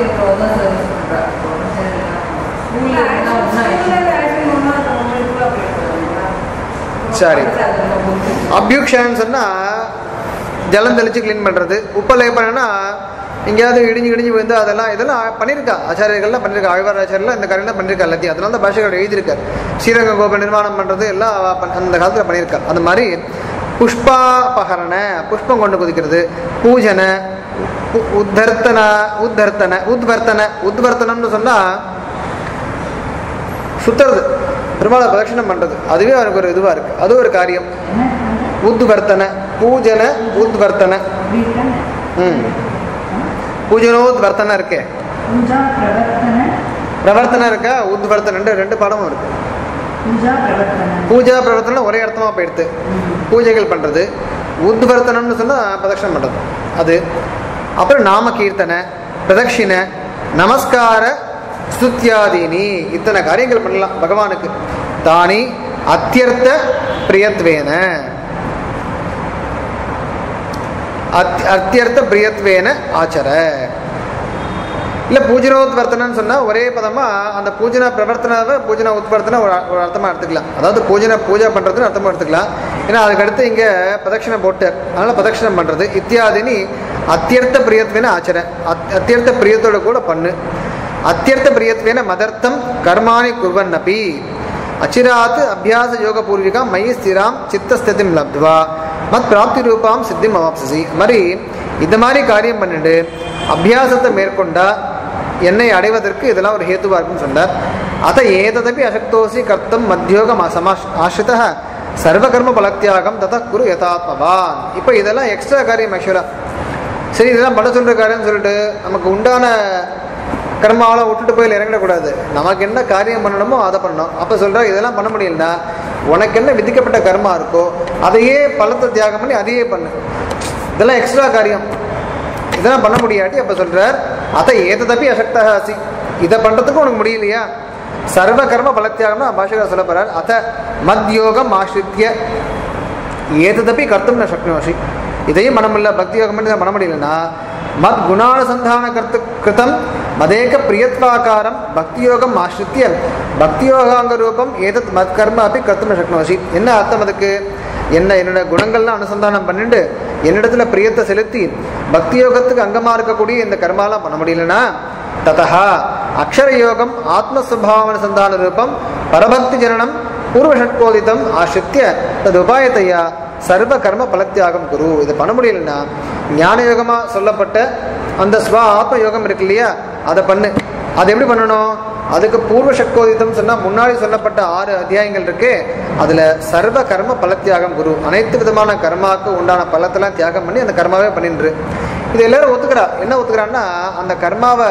[SPEAKER 1] சரி. அபியூக்ஷன் சொன்னால் ஜலம் தெளித்து க்ளீன் பண்ணுறது உப்பலை பண்ணனா எங்கேயாவது இடிஞ்சு இடிஞ்சு வந்து அதெல்லாம் இதெல்லாம் பண்ணியிருக்கா ஆச்சாரியர்கள்லாம் பண்ணியிருக்கா ஆழ்வார் ஆச்சாரியெல்லாம் இந்த காரியம்லாம் பண்ணியிருக்கா எல்லாத்தையும் அதனால தான் பாஷைகள் எழுதியிருக்கார் ஸ்ரீரங்க கோபுர நிர்மாணம் பண்ணுறது எல்லாம் அவ பண்- அந்த காலத்தில் பண்ணியிருக்கா அந்த மாதிரி புஷ்பாபகரண புஷ்பம் கொண்டு குதிக்கிறது பூஜனை உ- உத்தர்த்தன உத்தர்த்தன உத்வர்த்தன உத்வர்த்தனம்னு சொன்னால் சுத்துறது பெருமாளை பிரதட்சணம் பண்ணுறது அதுவே அவனுக்கு ஒரு இதுவாக இருக்குது அது ஒரு காரியம் உத்வர்த்தன பூஜன உத்வர்த்தன ம் பூஜனோத்வர்த்தன இருக்கே
[SPEAKER 3] பூஜா பிரவர்த்தன
[SPEAKER 1] பிரவர்த்தனை இருக்கா உத்வர்த்தன ரெண்டு ரெண்டு படமும் இருக்கு
[SPEAKER 3] பூஜா பிரவர்த்தன
[SPEAKER 1] பூஜா பிரவர்த்தனை ஒரே அர்த்தமாக போயிடுது பூஜைகள் பண்ணுறது உத்வர்த்தனம்னு சொன்னால் பிரதட்சணம் பண்ணுறது அது அப்புறம் நாம கீர்த்தனை பிரதட்சிணை நமஸ்கார ஸ்துத்யாதீனி இத்தனை காரியங்கள் பண்ணலாம் பகவானுக்கு தானி அத்தியர்த்த பிரியத்வேன அத் அத்தியர்த்த பிரியத்வேன ஆச்சர இல்லை பூஜனோத்வர்த்தனன்னு சொன்னால் ஒரே பதமாக அந்த பூஜனா பிரவர்த்தனாவை பூஜனா உத்வர்த்தனை ஒரு அ- ஒரு அர்த்தமாக எடுத்துக்கலாம் அதாவது பூஜனை பூஜை பண்ணுறதுன்னு அர்த்தமாக எடுத்துக்கலாம் ஏன்னா அதுக்கடுத்து இங்கே பிரதட்சணம் போட்டு அதனால் பிரதட்சணம் பண்ணுறது இத்தியாதினி அத்தியர்த்த பிரியத்வேன ஆச்சர அத் அத்தியர்த்த பிரியத்தோட கூட பண்ணு அத்தியர்த்த பிரியத்வேன மதர்த்தம் கர்மாணி குர்வன் அப்பி அச்சிராத் அபியாச யோக பூர்விகா மயி ஸ்திராம் சித்தஸ்திதிம் லப்துவா மத் பிராப்தி ரூபாம் சித்திம் அவாப்சசி மாதிரி இந்த மாதிரி காரியம் பண்ணிட்டு அபியாசத்தை மேற்கொண்டா என்னை அடைவதற்கு இதெல்லாம் ஒரு ஹேத்துவா இருக்குன்னு சொன்னார் அத ஏததபி அசக்தோசி கர்த்தம் மத்தியோகம் சமாஷ் ஆசிரித சர்வகர்ம பலத்தியாகம் தத குரு யதாத்மவான் இப்போ இதெல்லாம் எக்ஸ்ட்ரா காரியம் ஆக்சுவலாக சரி இதெல்லாம் பண்ண சொல்கிற காரியம்னு சொல்லிட்டு நமக்கு உண்டான கர்மாவெல்லாம் விட்டுட்டு போய் இறங்கிடக்கூடாது நமக்கு என்ன காரியம் பண்ணணுமோ அதை பண்ணணும் அப்போ சொல்கிறா இதெல்லாம் பண்ண முடியலன்னா உனக்கு என்ன விதிக்கப்பட்ட கர்மா இருக்கோ அதையே பலத்தை தியாகம் பண்ணி அதையே பண்ணு இதெல்லாம் எக்ஸ்ட்ரா காரியம் இதெல்லாம் பண்ண முடியாட்டி அப்போ சொல்கிறார் அதை ஏததப்பி அசக்தா அசி இதை பண்ணுறதுக்கு உனக்கு முடியலையா சர்வ கர்ம பலத்தியாகம்னு பாஷகர் சொல்ல போகிறார் அத மத்யோகம் ஆசிரித்திய ஏததப்பி கர்த்தம் ந சக்னோஷி இதையும் பண்ண முடியல பக்தி யோகம் பண்ணி இதை பண்ண முடியலன்னா மத் குணானுசந்தான கர்த்து கிருதம் மதேக பிரியத்வாகாரம் பக்தி யோகம் ஆசிரித்திய பக்தி யோகாங்க ரூபம் ஏதத் மத் கர்ம அப்படி கர்த்தம் ந சக்னோஷி என்ன அர்த்தம் அதுக்கு என்ன என்னோட குணங்கள்லாம் அனுசந்தானம் பண்ணிட்டு என்னிடத்துல பிரியத்தை செலுத்தி பக்தி யோகத்துக்கு அங்கமாக இருக்கக்கூடிய இந்த கர்மாலாம் பண்ண முடியலன்னா ததா அக்ஷர யோகம் ஆத்மஸ்வபாவன சந்தான ரூபம் பரபக்தி ஜனனம் பூர்வஷட்கோதிதம் ஆசிரித்திய தது உபாயத்தையா சர்வ கர்ம பலத்தியாகம் குரு இது பண்ண முடியலன்னா ஞான யோகமா சொல்லப்பட்ட அந்த ஸ்வ ஆத்ம யோகம் இருக்கு இல்லையா அதை பண்ணு அது எப்படி பண்ணணும் அதுக்கு பூர்வ சட்கோதிதம் சொன்னா முன்னாடி சொல்லப்பட்ட ஆறு அத்தியாயங்கள் இருக்கு அதுல சர்வ கர்ம பலத்தியாகம் குரு அனைத்து விதமான கர்மாவுக்கு உண்டான பலத்தெல்லாம் தியாகம் பண்ணி அந்த கர்மாவே பண்ணின்று இது எல்லாரும் ஒத்துக்கிறா என்ன ஒத்துக்கிறான்னா அந்த கர்மாவை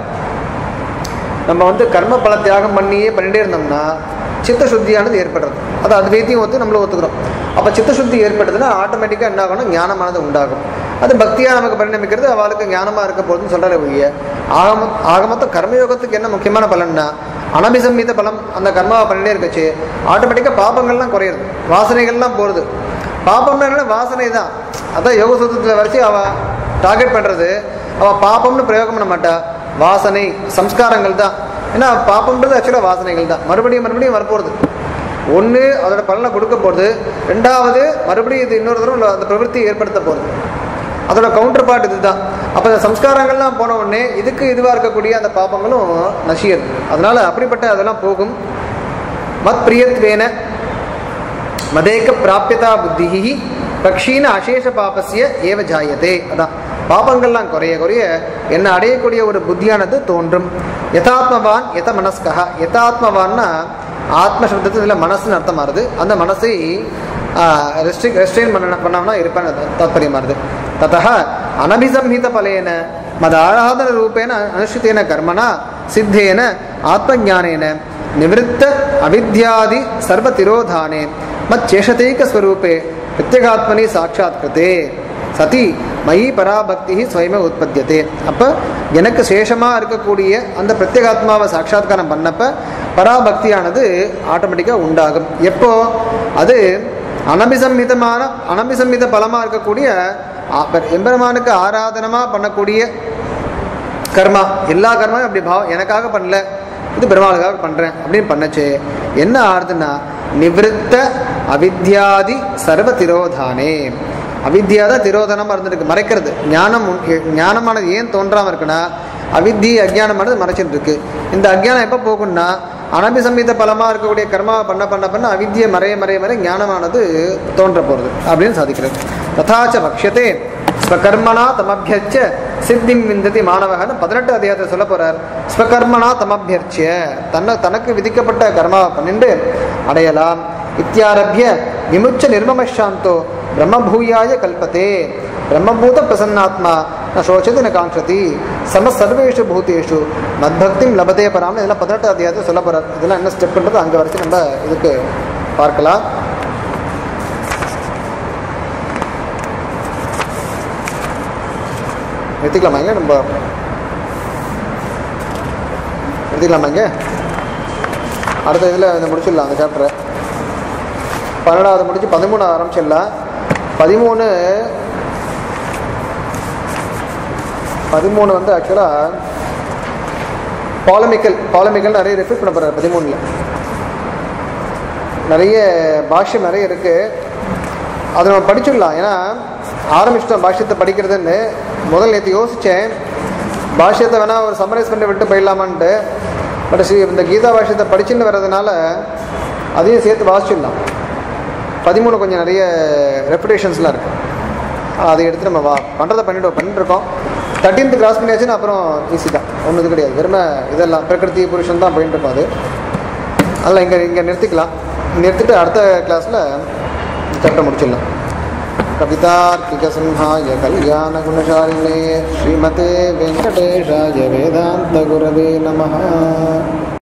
[SPEAKER 1] நம்ம வந்து கர்ம பல தியாகம் பண்ணியே பண்ணிட்டே இருந்தோம்னா சித்த சுத்தியானது ஏற்படுறது அது அத்வைத்தையும் ஒத்து நம்மளும் ஒத்துக்கிறோம் அப்போ சித்த சுத்தி ஏற்பட்டதுன்னா ஆட்டோமேட்டிக்காக என்ன ஆகணும் ஞானமானது உண்டாகும் அது பக்தியாக நமக்கு பரிணமிக்கிறது அவளுக்கு ஞானமாக இருக்க போகுதுன்னு சொல்கிற ஒழிய ஆகம ஆகமொத்தம் கர்மயோகத்துக்கு என்ன முக்கியமான பலன்னா அனபிசம்மித பலம் அந்த கர்மாவை பண்ணிட்டே இருக்கச்சு ஆட்டோமேட்டிக்காக பாபங்கள்லாம் குறையுது வாசனைகள்லாம் போகிறது பாபம்னா என்ன வாசனை தான் அதான் யோக சூத்திரத்தில் வரைச்சி அவள் டார்கெட் பண்ணுறது அவள் பாபம்னு பிரயோகம் பண்ண மாட்டா வாசனை சம்ஸ்காரங்கள் தான் ஏன்னா பாப்பம்ன்றது ஆக்சுவலாக வாசனைகள் தான் மறுபடியும் மறுபடியும் வரப்போகிறது ஒன்று அதோட பலனை கொடுக்க போகிறது ரெண்டாவது மறுபடியும் இது இன்னொரு தடவை அந்த பிரவൃத்தி ஏற்படுத்த போகுது அதோட கவுண்டர் பார்ட் இதுதான் அப்போ இந்த சம்ஸ்காரங்கள்லாம் போன உடனே இதுக்கு இதுவாக இருக்கக்கூடிய அந்த பாப்பங்களும் நசியது அதனால அப்படிப்பட்ட அதெல்லாம் போகும் மத் பிரியத்வேன மதேக பிராபியதா புத்தி பக்ஷீன அசேஷ பாபசிய ஏவ ஜாயதே அதான் பாபங்கள்லாம் குறைய குறைய என்ன அடையக்கூடிய ஒரு புத்தியானது தோன்றும் யதாத்மவான் யத மனஸ்கா யதாத்மவான்னா ஆத்ம சப்தத்தில் மனசுன்னு அர்த்தம் மாறுது அந்த மனசை ரெஸ்ட்ரிக் ரெஸ்ட்ரெயின் பண்ண பண்ணாமனா இருப்பான் தாத்பரியமாறுது தத்தः அனபிசம்ஹித பலேன மத ஆராதன ரூபேன அனுஷ்டித்தேன கர்மணா சித்தேன ஆத்மஜானேன நிவృత్త அவித்யாதி சர்வ திரோதானே மச்சேஷதைக ஸ்வரூபே பிரத்யகாத்மனி சாட்சாத்கிருதே சதி மயி பராபக்தி ஸ்வயமே உற்பத்தியதே அப்போ எனக்கு சேஷமாக இருக்கக்கூடிய அந்த பிரத்யேகாத்மாவை சாட்சாத்காரம் பண்ணப்ப பராபக்தியானது ஆட்டோமேட்டிக்காக உண்டாகும் எப்போ அது அனபிசம்மிதமான அனபிசம்மித பலமாக இருக்கக்கூடிய ஆ- எம்பெருமானுக்கு ஆராதனமாக பண்ணக்கூடிய கர்மா எல்லா கர்மாவும் அப்படி பாவம் எனக்காக பண்ணல இது பெருமாளுக்காக பண்ணுறேன் அப்படின்னு பண்ணச்சு என்ன ஆறுதுன்னா நிவிருத்த அவித்யாதி சர்வ திரோதானே அவித்யா தான் திரோதனமாக இருந்திருக்கு மறைக்கிறது ஞானம் உன்- ஞானமானது ஏன் தோன்றாமல் இருக்குன்னா அவித்தி அஜ்ஞானமானது மறைச்சிட்டு இருக்கு இந்த அஜ்ஞானம் எப்போ போகும்னா அனபிசம்மித பலமாக இருக்கக்கூடிய கர்மாவை பண்ண பண்ண பண்ண அவித்தியை மறைய மறைய மறைய ஞானமானது தோன்ற போகிறது அப்படின்னு சாதிக்கிறது ததாச்ச பக்ஷத்தே ஸ்வகர்மனா தமபியர்ச்ச சித்திம் விந்ததி மாணவகன்னு பதினெட்டு அதிகாரத்தை சொல்ல போறார் ஸ்வகர்மனா தமபியர்ச்சிய தன்னை தனக்கு விதிக்கப்பட்ட கர்மாவை பண்ணிண்டு அடையலாம் இத்தியாரபிய விமுச்ச நிர்மமசாந்தோ பிரம்மபூயாய கல்பத்தே பிரம்மபூத பிரசன்னாத்மா ந சோச்சதி ந காங்ஷதி சம சர்வேஷு பூதேஷு மத்பக்திம் லபதே பராம்னு இதெல்லாம் பதினெட்டு அதிகாரத்தை சொல்ல போறார் இதெல்லாம் என்ன ஸ்டெப்ன்றது அங்கே வரைக்கும் நம்ம இதுக்கு பார்க்கலாம் நிறுத்திக்கலாமா இங்க நம்ம நிறுத்திக்கலாமா இங்க அடுத்த இதில் இதை முடிச்சிடலாம் அந்த சாப்டரை பன்னெண்டாவது முடிச்சு பதிமூணு ஆரம்பிச்சிடலாம் பதிமூணு பதிமூணு வந்து ஆக்சுவலாக பாலமிக்கல் பாலமிக்கல் நிறைய ரெஃபர் பண்ண போகிறார் பதிமூணில் நிறைய பாஷ்யம் நிறைய இருக்குது அதை நம்ம படிச்சிடலாம் ஏன்னா ஆரம்பிச்சிட்டோம் பாஷ்யத்தை படிக்கிறதுன்னு முதல் நேற்று யோசித்தேன் பாஷ்யத்தை வேணால் ஒரு சம்மரைஸ் பண்ணி விட்டு போயிடலாமான்ட்டு பட் ஸ்ரீ இந்த கீதா பாஷ்யத்தை படிச்சுன்னு வர்றதுனால அதையும் சேர்த்து வாசிச்சிடலாம் பதிமூணு கொஞ்சம் நிறைய ரெப்புடேஷன்ஸ்லாம் இருக்குது அதை எடுத்து நம்ம வா பண்ணுறதை பண்ணிட்டு பண்ணிட்டுருக்கோம் தேர்ட்டீன்த் கிராஸ் பண்ணியாச்சுன்னா அப்புறம் ஈஸி தான் ஒன்றும் இது கிடையாது வெறுமை இதெல்லாம் பிரகிருதி புருஷன் தான் போயிட்டு இருக்கோம் அது அதனால் இங்கே இங்கே நிறுத்திக்கலாம் நிறுத்திட்டு அடுத்த கிளாஸில் சாப்டர் முடிச்சிடலாம் कवितार्किकसिंहाय कल्याणगुणशालिने श्रीमते वेङ्कटेशाय वेदान्तगुरवे नमः